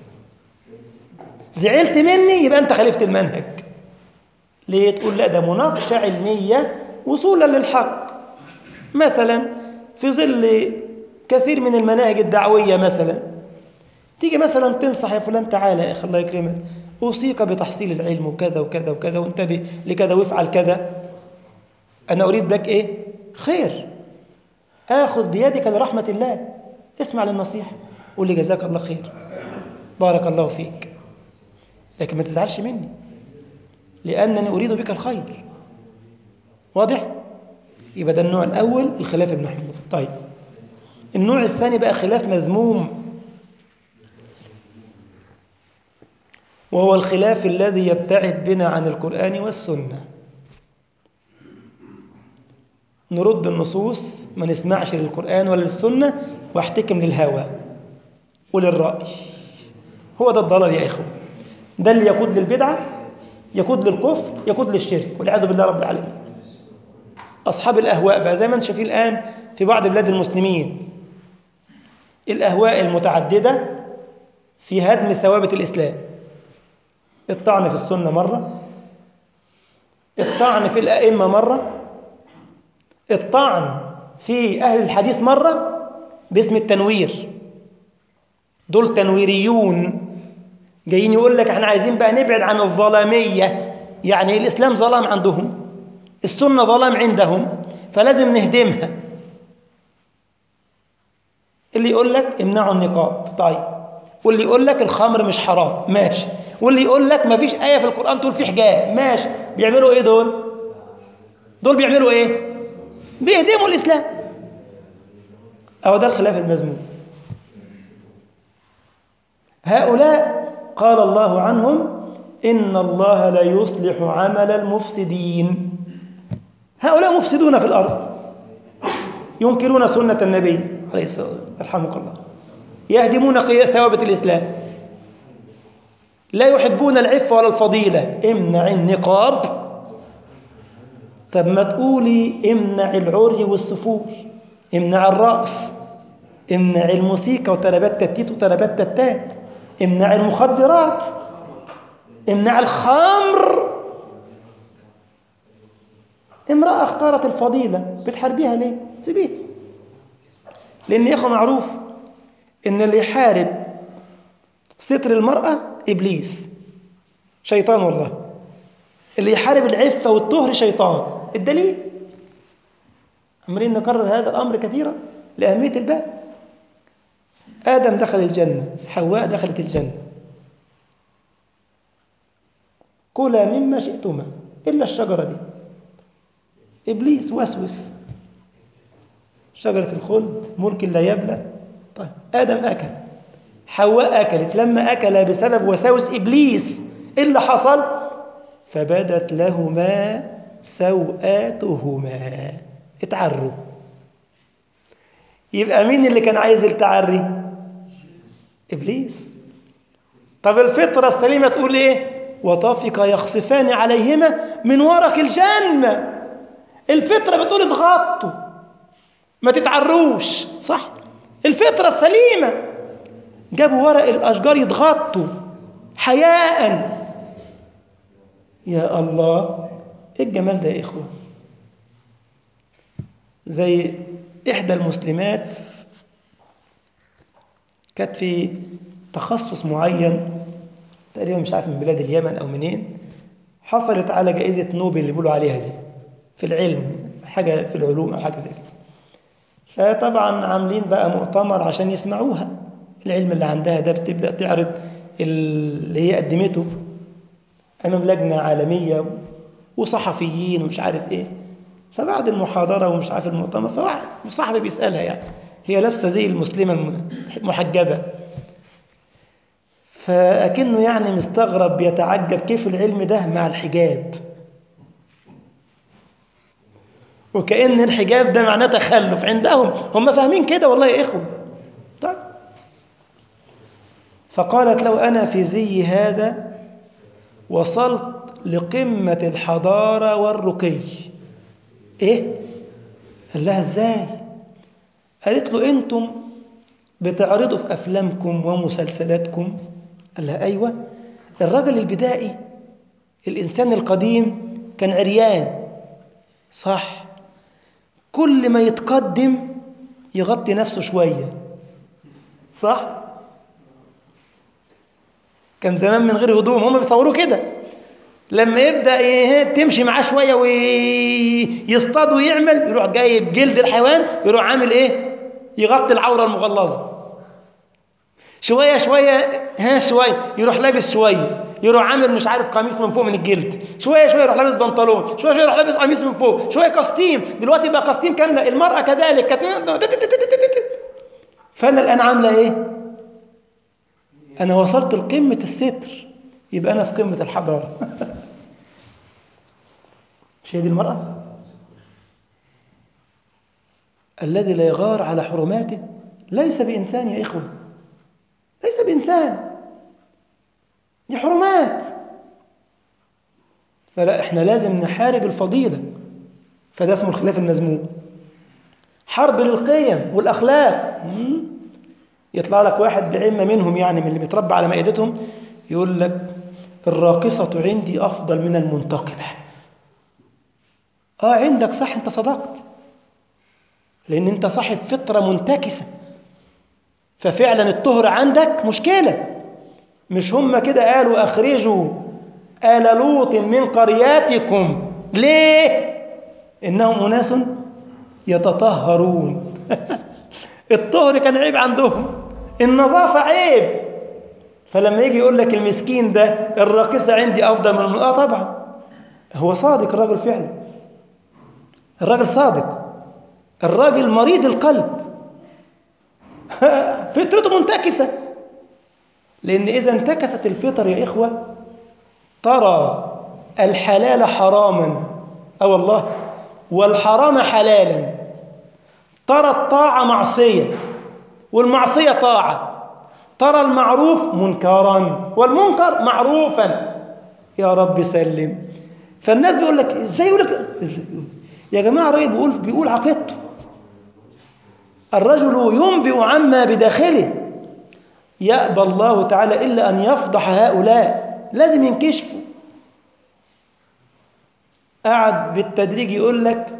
[SPEAKER 1] زعلت مني يبقى انت خالفت المنهج ليه تقول لا ده مناقشه علميه وصولا للحق مثلا في ظل كثير من المناهج الدعويه مثلا تيجي مثلا تنصح يا فلان تعالى يا اخي الله يكرمك اوصيك بتحصيل العلم وكذا وكذا وكذا وانتبه لكذا وافعل كذا انا اريد بك ايه خير آخذ بيدك لرحمة الله اسمع للنصيحة قول لي جزاك الله خير بارك الله فيك لكن ما تزعلش مني لأنني أريد بك الخير واضح؟ يبقى ده النوع الأول الخلاف المحمود طيب النوع الثاني بقى خلاف مذموم وهو الخلاف الذي يبتعد بنا عن القرآن والسنة نرد النصوص ما نسمعش للقرآن ولا للسنة واحتكم للهوى وللرأي هو ده الضلال يا إخوة ده اللي يقود للبدعة يقود للكفر يقود للشرك والعياذ بالله رب العالمين أصحاب الأهواء بقى زي ما انت شايفين الآن في بعض بلاد المسلمين الأهواء المتعددة في هدم ثوابت الإسلام الطعن في السنة مرة الطعن في الأئمة مرة الطعن في أهل الحديث مرة باسم التنوير دول تنويريون جايين يقول لك احنا عايزين بقى نبعد عن الظلامية يعني الإسلام ظلام عندهم السنة ظلام عندهم فلازم نهدمها اللي يقول لك امنعوا النقاب طيب واللي يقول لك الخمر مش حرام ماشي واللي يقول لك ما فيش آية في القرآن تقول في حجاب ماشي بيعملوا ايه دول دول بيعملوا ايه بيهدموا الإسلام أو ده الخلاف المذموم هؤلاء قال الله عنهم إن الله لا يصلح عمل المفسدين هؤلاء مفسدون في الأرض ينكرون سنة النبي عليه الصلاة والسلام يرحمك الله يهدمون قياس ثوابت الإسلام لا يحبون العفة ولا الفضيلة امنع النقاب طب ما تقولي امنع العري والسفور امنع الرأس امنع الموسيقى وتلبات تتيت وتلبات تتات امنع المخدرات امنع الخمر امرأة اختارت الفضيلة بتحاربيها ليه؟ سيبيها لأن يا إخوة معروف إن اللي يحارب ستر المرأة إبليس شيطان والله اللي يحارب العفة والطهر شيطان الدليل عمالين نكرر هذا الأمر كثيرا لأهمية الباب آدم دخل الجنة حواء دخلت الجنة كلا مما شئتما إلا الشجرة دي إبليس وسوس شجرة الخلد ملك لا يبلى طيب آدم أكل حواء أكلت لما أكل بسبب وساوس إبليس إيه اللي حصل فبدت لهما سوآتهما اتعروا يبقى مين اللي كان عايز التعري إبليس طب الفطرة السليمة تقول إيه وطفق يخصفان عليهما من ورق الجنة الفطرة بتقول اضغطوا ما تتعروش صح الفطرة السليمة جابوا ورق الأشجار يضغطوا حياء يا الله ايه الجمال ده يا إخوة زي إحدى المسلمات كانت في تخصص معين تقريبا مش عارف من بلاد اليمن أو منين حصلت على جائزة نوبل اللي بيقولوا عليها دي في العلم حاجة في العلوم أو حاجة زي كده فطبعا عاملين بقى مؤتمر عشان يسمعوها العلم اللي عندها ده بتبدأ تعرض اللي هي قدمته أمام لجنة عالمية وصحفيين ومش عارف إيه فبعد المحاضرة ومش عارف المؤتمر فواحد صاحبي بيسألها يعني هي لابسة زي المسلمة المحجبة فأكنه يعني مستغرب بيتعجب كيف العلم ده مع الحجاب وكأن الحجاب ده معناه تخلف عندهم هم فاهمين كده والله يا إخوة طيب فقالت لو أنا في زي هذا وصلت لقمة الحضارة والرقي إيه؟ قال لها إزاي؟ قالت له أنتم بتعرضوا في أفلامكم ومسلسلاتكم قال لها أيوة الرجل البدائي الإنسان القديم كان عريان صح كل ما يتقدم يغطي نفسه شوية صح كان زمان من غير هدوم هم بيصوروه كده لما يبدأ تمشي معاه شوية ويصطاد ويعمل يروح جايب جلد الحيوان يروح عامل ايه يغطي العورة المغلظة شوية شوية ها شوية يروح لابس شوية يروح عامل مش عارف قميص من فوق من الجلد شوية شوية يروح لابس بنطلون شوية شوية يروح لابس قميص من فوق شوية كاستيم دلوقتي بقى كاستيم كاملة المرأة كذلك كانت فأنا الآن عاملة إيه أنا وصلت لقمة الستر يبقى أنا في قمة الحضارة مش هي دي المرأة الذي لا يغار على حرماته ليس بإنسان يا إخوة ليس بإنسان دي حرمات فلا احنا لازم نحارب الفضيلة فده اسمه الخلاف المذموم حرب للقيم والأخلاق يطلع لك واحد بعمة منهم يعني من اللي متربى على مائدتهم يقول لك الراقصة عندي أفضل من المنتقبة آه عندك صح أنت صدقت لأن أنت صاحب فطرة منتكسة ففعلا الطهر عندك مشكلة مش هم كده قالوا أخرجوا آل لوط من قرياتكم ليه؟ إنهم أناس يتطهرون الطهر كان عيب عندهم النظافة عيب فلما يجي يقول لك المسكين ده الراقصة عندي أفضل من المرأة طبعا هو صادق الراجل فعلا الراجل صادق الراجل مريض القلب فطرته منتكسة لأن إذا انتكست الفطر يا إخوة ترى الحلال حراما أو والله والحرام حلالا ترى الطاعة معصية والمعصية طاعة ترى المعروف منكرا والمنكر معروفا يا رب سلم فالناس بيقول لك ازاي يقول لك ازاي يا جماعة الراجل بيقول بيقول عقيدته الرجل ينبئ عما بداخله يأبى الله تعالى إلا أن يفضح هؤلاء لازم ينكشفوا قعد بالتدريج يقول لك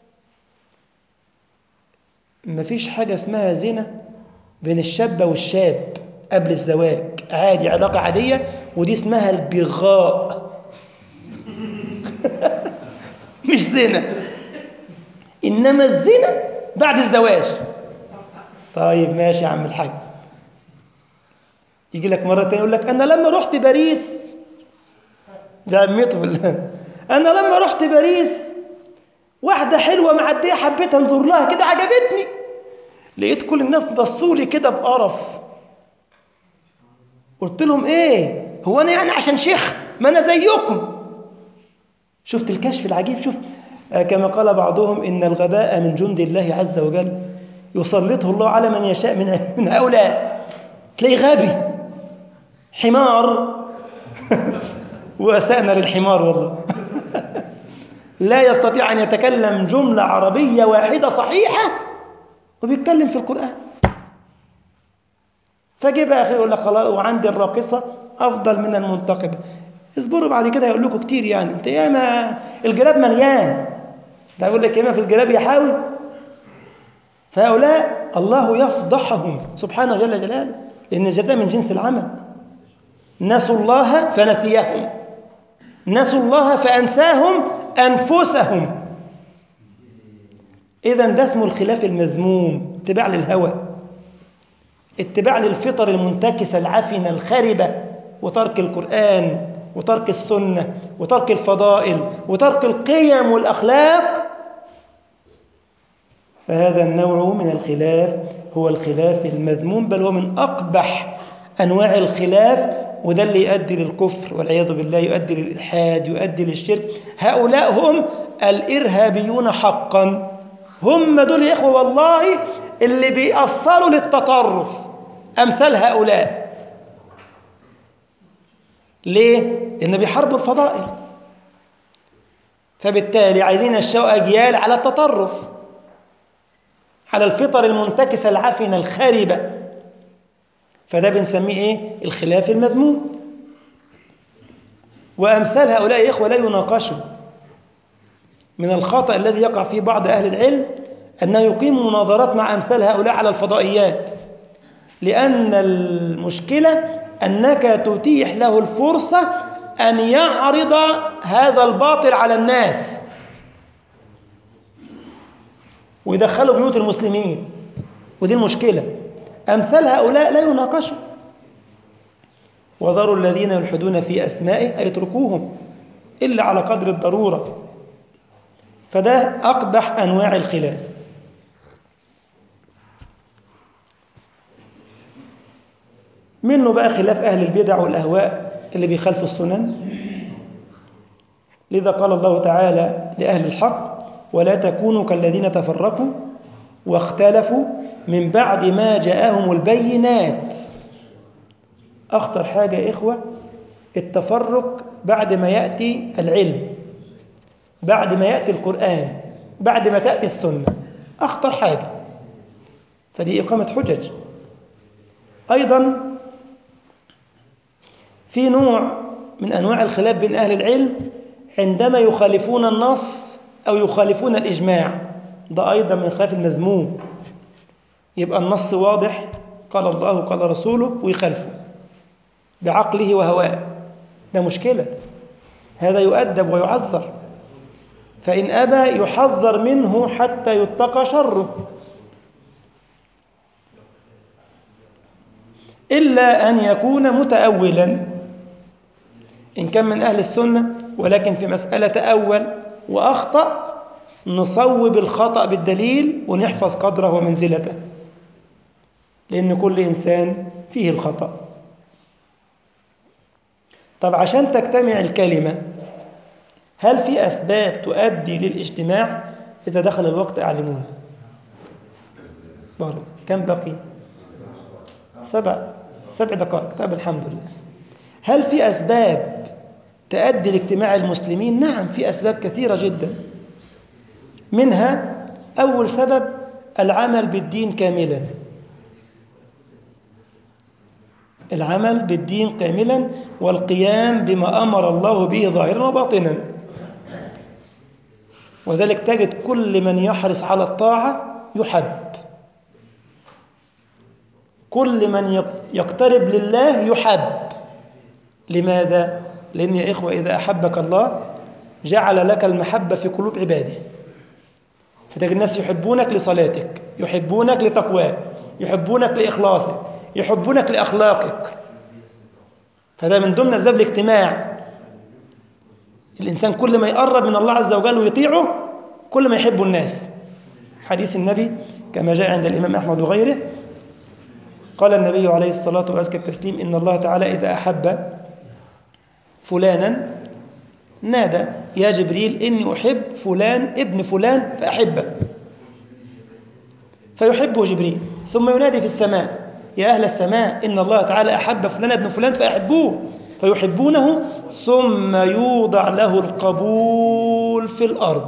[SPEAKER 1] مفيش حاجة اسمها زنا بين الشابة والشاب قبل الزواج عادي علاقة عادية ودي اسمها البغاء مش زنا إنما الزنا بعد الزواج طيب ماشي يا عم الحاج يجي لك مرة تانية يقول لك أنا لما رحت باريس ده عمته بالله أنا لما رحت باريس واحدة حلوة معدية حبيت أنظر لها كده عجبتني لقيت كل الناس بصوا لي كده بقرف قلت لهم إيه هو أنا يعني عشان شيخ ما أنا زيكم شفت الكشف العجيب شوف كما قال بعضهم إن الغباء من جند الله عز وجل يسلطه الله على من يشاء من من هؤلاء تلاقي غبي حمار وأسأنا للحمار والله لا يستطيع أن يتكلم جملة عربية واحدة صحيحة وبيتكلم في القرآن فجي بقى أخي يقول لك خلاص وعندي الراقصة أفضل من المنتقبة اصبروا بعد كده هيقول لكم كتير يعني انت ياما الجلاب مليان ده يقول لك ياما في الجلاب يحاول فهؤلاء الله يفضحهم سبحانه جل جلاله لأن الجزاء من جنس العمل نسوا الله فنسيهم نسوا الله فأنساهم أنفسهم إذا ده اسمه الخلاف المذموم اتباع للهوى اتباع للفطر المنتكسة العفنة الخربة وترك القرآن وترك السنة وترك الفضائل وترك القيم والأخلاق فهذا النوع من الخلاف هو الخلاف المذموم بل هو من أقبح أنواع الخلاف وده اللي يؤدي للكفر والعياذ بالله يؤدي للإلحاد يؤدي للشرك هؤلاء هم الإرهابيون حقا هم دول يا إخوة والله اللي بيأصلوا للتطرف أمثال هؤلاء ليه؟ لأن بيحاربوا الفضائل فبالتالي عايزين ينشأوا أجيال على التطرف على الفطر المنتكسة العفنة الخاربة فده بنسميه إيه؟ الخلاف المذموم وأمثال هؤلاء يا إخوة لا يناقشوا من الخطأ الذي يقع فيه بعض أهل العلم أنه يقيم مناظرات مع أمثال هؤلاء على الفضائيات لأن المشكلة أنك تتيح له الفرصة أن يعرض هذا الباطل على الناس ويدخلوا بيوت المسلمين ودي المشكلة أمثال هؤلاء لا يناقشوا وذروا الذين يلحدون في أسمائه أي يتركوهم إلا على قدر الضرورة فده أقبح أنواع الخلاف منه بقى خلاف أهل البدع والأهواء اللي بيخالفوا السنن لذا قال الله تعالى لأهل الحق ولا تكونوا كالذين تفرقوا واختلفوا من بعد ما جاءهم البينات أخطر حاجة يا إخوة التفرق بعد ما يأتي العلم بعد ما يأتي القرآن بعد ما تأتي السنة أخطر حاجة فدي إقامة حجج أيضا في نوع من أنواع الخلاف بين أهل العلم عندما يخالفون النص أو يخالفون الإجماع ده أيضا من خلاف المذموم يبقى النص واضح قال الله قال رسوله ويخالفه بعقله وهواه ده مشكلة هذا يؤدب ويعذر فإن أبى يحذر منه حتى يتقى شره إلا أن يكون متأولا إن كان من أهل السنة ولكن في مسألة تأول وأخطأ نصوب الخطأ بالدليل ونحفظ قدره ومنزلته لأن كل إنسان فيه الخطأ طب عشان تجتمع الكلمة هل في أسباب تؤدي للاجتماع إذا دخل الوقت أعلمونا بارك كم بقي سبع سبع دقائق طيب الحمد لله هل في أسباب تؤدي لاجتماع المسلمين نعم في أسباب كثيرة جدا منها أول سبب العمل بالدين كاملا العمل بالدين كاملا والقيام بما أمر الله به ظاهرا وباطنا وذلك تجد كل من يحرص على الطاعة يحب كل من يقترب لله يحب لماذا؟ لأن يا إخوة إذا أحبك الله جعل لك المحبة في قلوب عباده فتجد الناس يحبونك لصلاتك يحبونك لتقواك يحبونك لإخلاصك يحبونك لأخلاقك فده من ضمن أسباب الاجتماع الإنسان كل ما يقرب من الله عز وجل ويطيعه كل ما يحب الناس حديث النبي كما جاء عند الإمام أحمد وغيره قال النبي عليه الصلاة وأزكى التسليم إن الله تعالى إذا أحب فلانا نادى يا جبريل إني أحب فلان ابن فلان فأحبه فيحبه جبريل ثم ينادي في السماء يا أهل السماء إن الله تعالى أحب فلان ابن فلان فأحبوه فيحبونه ثم يوضع له القبول في الأرض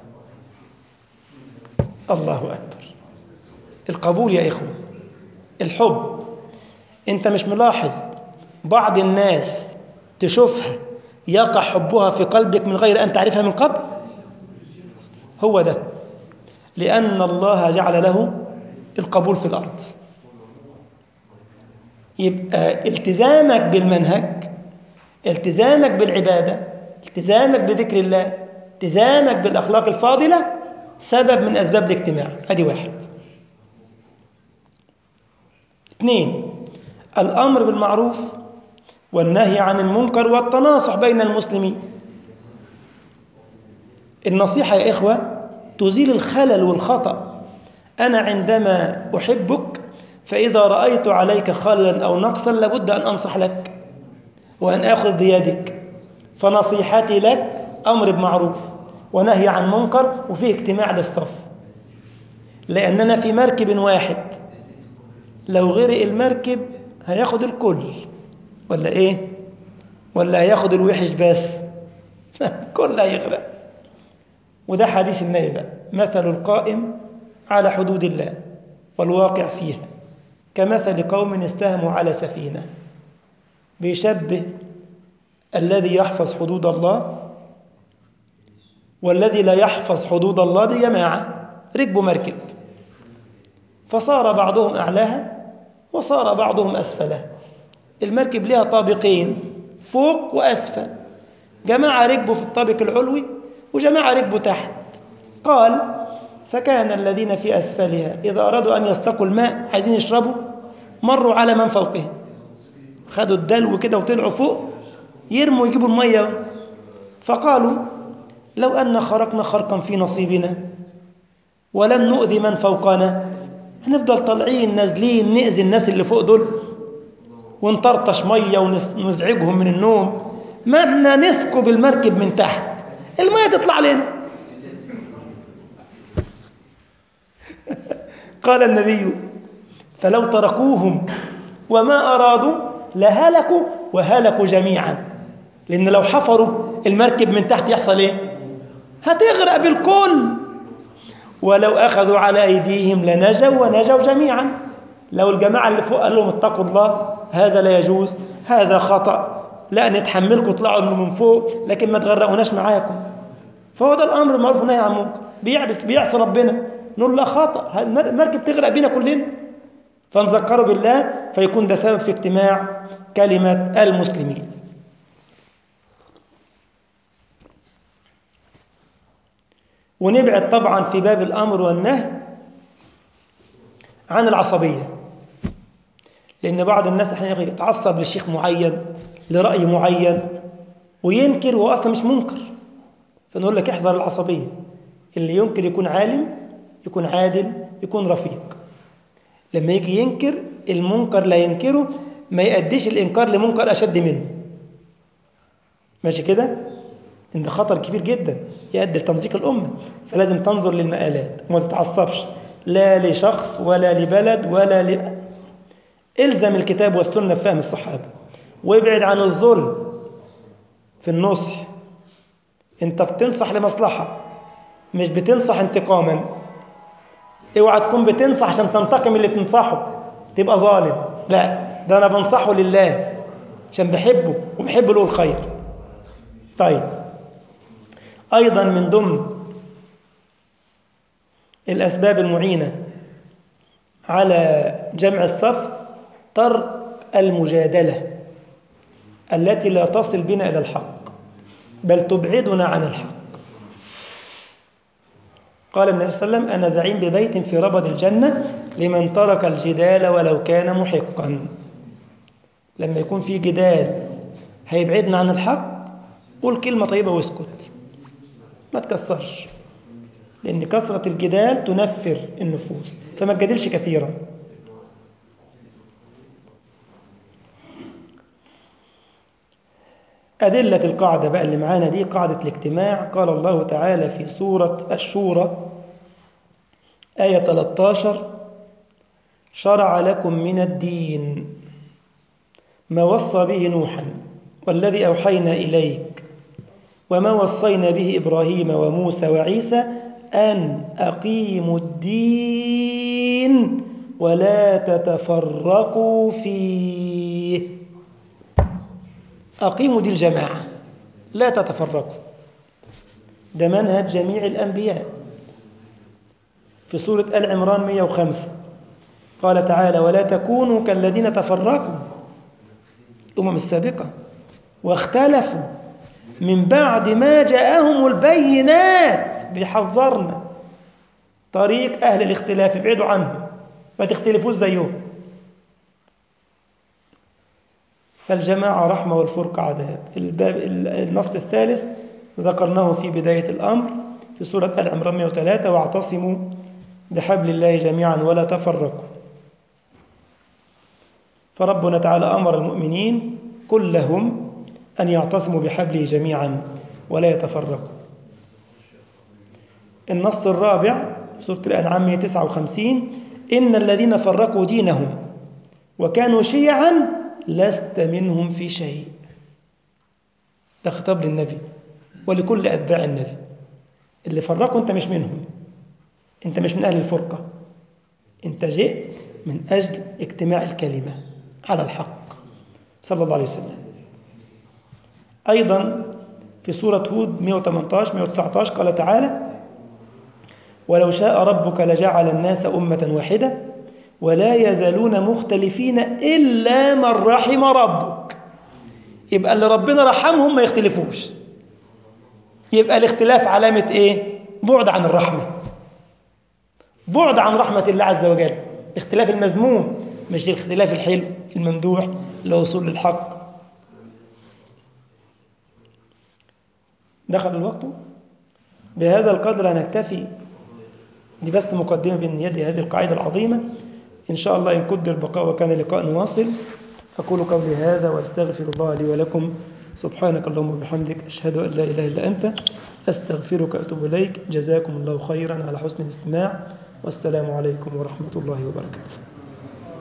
[SPEAKER 1] الله أكبر القبول يا إخوة الحب أنت مش ملاحظ بعض الناس تشوفها يقع حبها في قلبك من غير أن تعرفها من قبل هو ده لأن الله جعل له القبول في الأرض يبقى التزامك بالمنهج التزامك بالعبادة التزامك بذكر الله التزامك بالأخلاق الفاضلة سبب من أسباب الاجتماع أدي واحد اثنين الأمر بالمعروف والنهي عن المنكر والتناصح بين المسلمين النصيحة يا إخوة تزيل الخلل والخطأ أنا عندما أحبك فإذا رأيت عليك خللا أو نقصا لابد أن أنصح لك وأن آخذ بيدك فنصيحتي لك أمر بمعروف ونهي عن منكر وفيه اجتماع للصف لأننا في مركب واحد لو غرق المركب هياخد الكل ولا إيه ولا هياخد الوحش بس كل هيغرق وده حديث النبي بقى مثل القائم على حدود الله والواقع فيها كمثل قوم استهموا على سفينة بيشبه الذي يحفظ حدود الله والذي لا يحفظ حدود الله بجماعة ركبوا مركب فصار بعضهم أعلاها وصار بعضهم أسفلها المركب لها طابقين فوق وأسفل جماعة ركبوا في الطابق العلوي وجماعة ركبوا تحت قال فكان الذين في أسفلها إذا أرادوا أن يستقوا الماء عايزين يشربوا مروا على من فوقهم خدوا الدلو كده وطلعوا فوق يرموا يجيبوا المية فقالوا لو أن خرقنا خرقا في نصيبنا ولم نؤذي من فوقنا هنفضل طالعين نازلين نأذي الناس اللي فوق دول ونطرطش مية ونزعجهم من النوم ما احنا نسكب المركب من تحت المية تطلع لنا قال النبي فلو تركوهم وما أرادوا لهلكوا وهلكوا جميعا لأن لو حفروا المركب من تحت يحصل إيه هتغرق بالكل ولو أخذوا على أيديهم لنجوا ونجوا جميعا لو الجماعة اللي فوق قال لهم اتقوا الله هذا لا يجوز هذا خطأ لا نتحملكم اطلعوا من فوق لكن ما تغرقوناش معاكم فهو ده الأمر المعروف والنهي عن المنكر بيعبس بيعصي ربنا نقول لا خطأ المركب تغرق بينا كلنا فنذكروا بالله فيكون ده سبب في اجتماع كلمة المسلمين ونبعد طبعا في باب الأمر والنهي عن العصبية لأن بعض الناس أحيانا يتعصب لشيخ معين لرأي معين وينكر وهو أصلا مش منكر فنقول لك احذر العصبية اللي ينكر يكون عالم يكون عادل يكون رفيق لما يجي ينكر المنكر لا ينكره ما يأديش الإنكار لمنكر أشد منه ماشي كده إن ده خطر كبير جدا يؤدي لتمزيق الأمة فلازم تنظر للمآلات وما تتعصبش لا لشخص ولا لبلد ولا ل... الزم الكتاب والسنة في فهم الصحابة وابعد عن الظلم في النصح انت بتنصح لمصلحة مش بتنصح انتقاما اوعى تكون بتنصح عشان تنتقم اللي بتنصحه تبقى ظالم لا ده انا بنصحه لله عشان بحبه وبحب له الخير طيب ايضا من ضمن الاسباب المعينه على جمع الصف ترك المجادله التي لا تصل بنا الى الحق بل تبعدنا عن الحق قال النبي صلى الله عليه وسلم أنا زعيم ببيت في ربض الجنة لمن ترك الجدال ولو كان محقا لما يكون في جدال هيبعدنا عن الحق قول كلمة طيبة واسكت ما تكثرش لأن كثرة الجدال تنفر النفوس فما تجادلش كثيرا أدلة القاعدة بقى اللي معانا دي قاعدة الاجتماع قال الله تعالى في سورة الشورى آية 13 شرع لكم من الدين ما وصى به نوحا والذي أوحينا إليك وما وصينا به إبراهيم وموسى وعيسى أن أقيموا الدين ولا تتفرقوا فيه أقيموا دي الجماعة لا تتفرقوا ده منهج جميع الأنبياء في سورة آل عمران 105 قال تعالى ولا تكونوا كالذين تفرقوا الأمم السابقة واختلفوا من بعد ما جاءهم البينات بيحذرنا طريق أهل الاختلاف ابعدوا عنه ما تختلفوش زيهم فالجماعة رحمة والفرق عذاب الباب النص الثالث ذكرناه في بداية الأمر في سورة آل عمران 103 واعتصموا بحبل الله جميعا ولا تفرقوا فربنا تعالى أمر المؤمنين كلهم أن يعتصموا بحبله جميعا ولا يتفرقوا النص الرابع سورة الأنعام 159 إن الذين فرقوا دينهم وكانوا شيعا لست منهم في شيء ده خطاب للنبي ولكل أتباع النبي اللي فرقوا أنت مش منهم أنت مش من أهل الفرقة أنت جئت من أجل اجتماع الكلمة على الحق صلى الله عليه وسلم أيضا في سورة هود 118 119 قال تعالى ولو شاء ربك لجعل الناس أمة واحدة ولا يزالون مختلفين إلا من رحم ربك يبقى اللي ربنا رحمهم ما يختلفوش يبقى الاختلاف علامة إيه؟ بعد عن الرحمة بعد عن رحمة الله عز وجل الاختلاف المذموم مش الاختلاف الحلو الممدوح لوصول للحق دخل الوقت بهذا القدر نكتفي دي بس مقدمة بين يدي هذه القاعدة العظيمة إن شاء الله إن قدر البقاء وكان لقاء واصل أقول قولي هذا وأستغفر الله لي ولكم سبحانك اللهم وبحمدك أشهد أن لا إله إلا أنت أستغفرك وأتوب إليك جزاكم الله خيرا على حسن الاستماع والسلام عليكم ورحمة الله وبركاته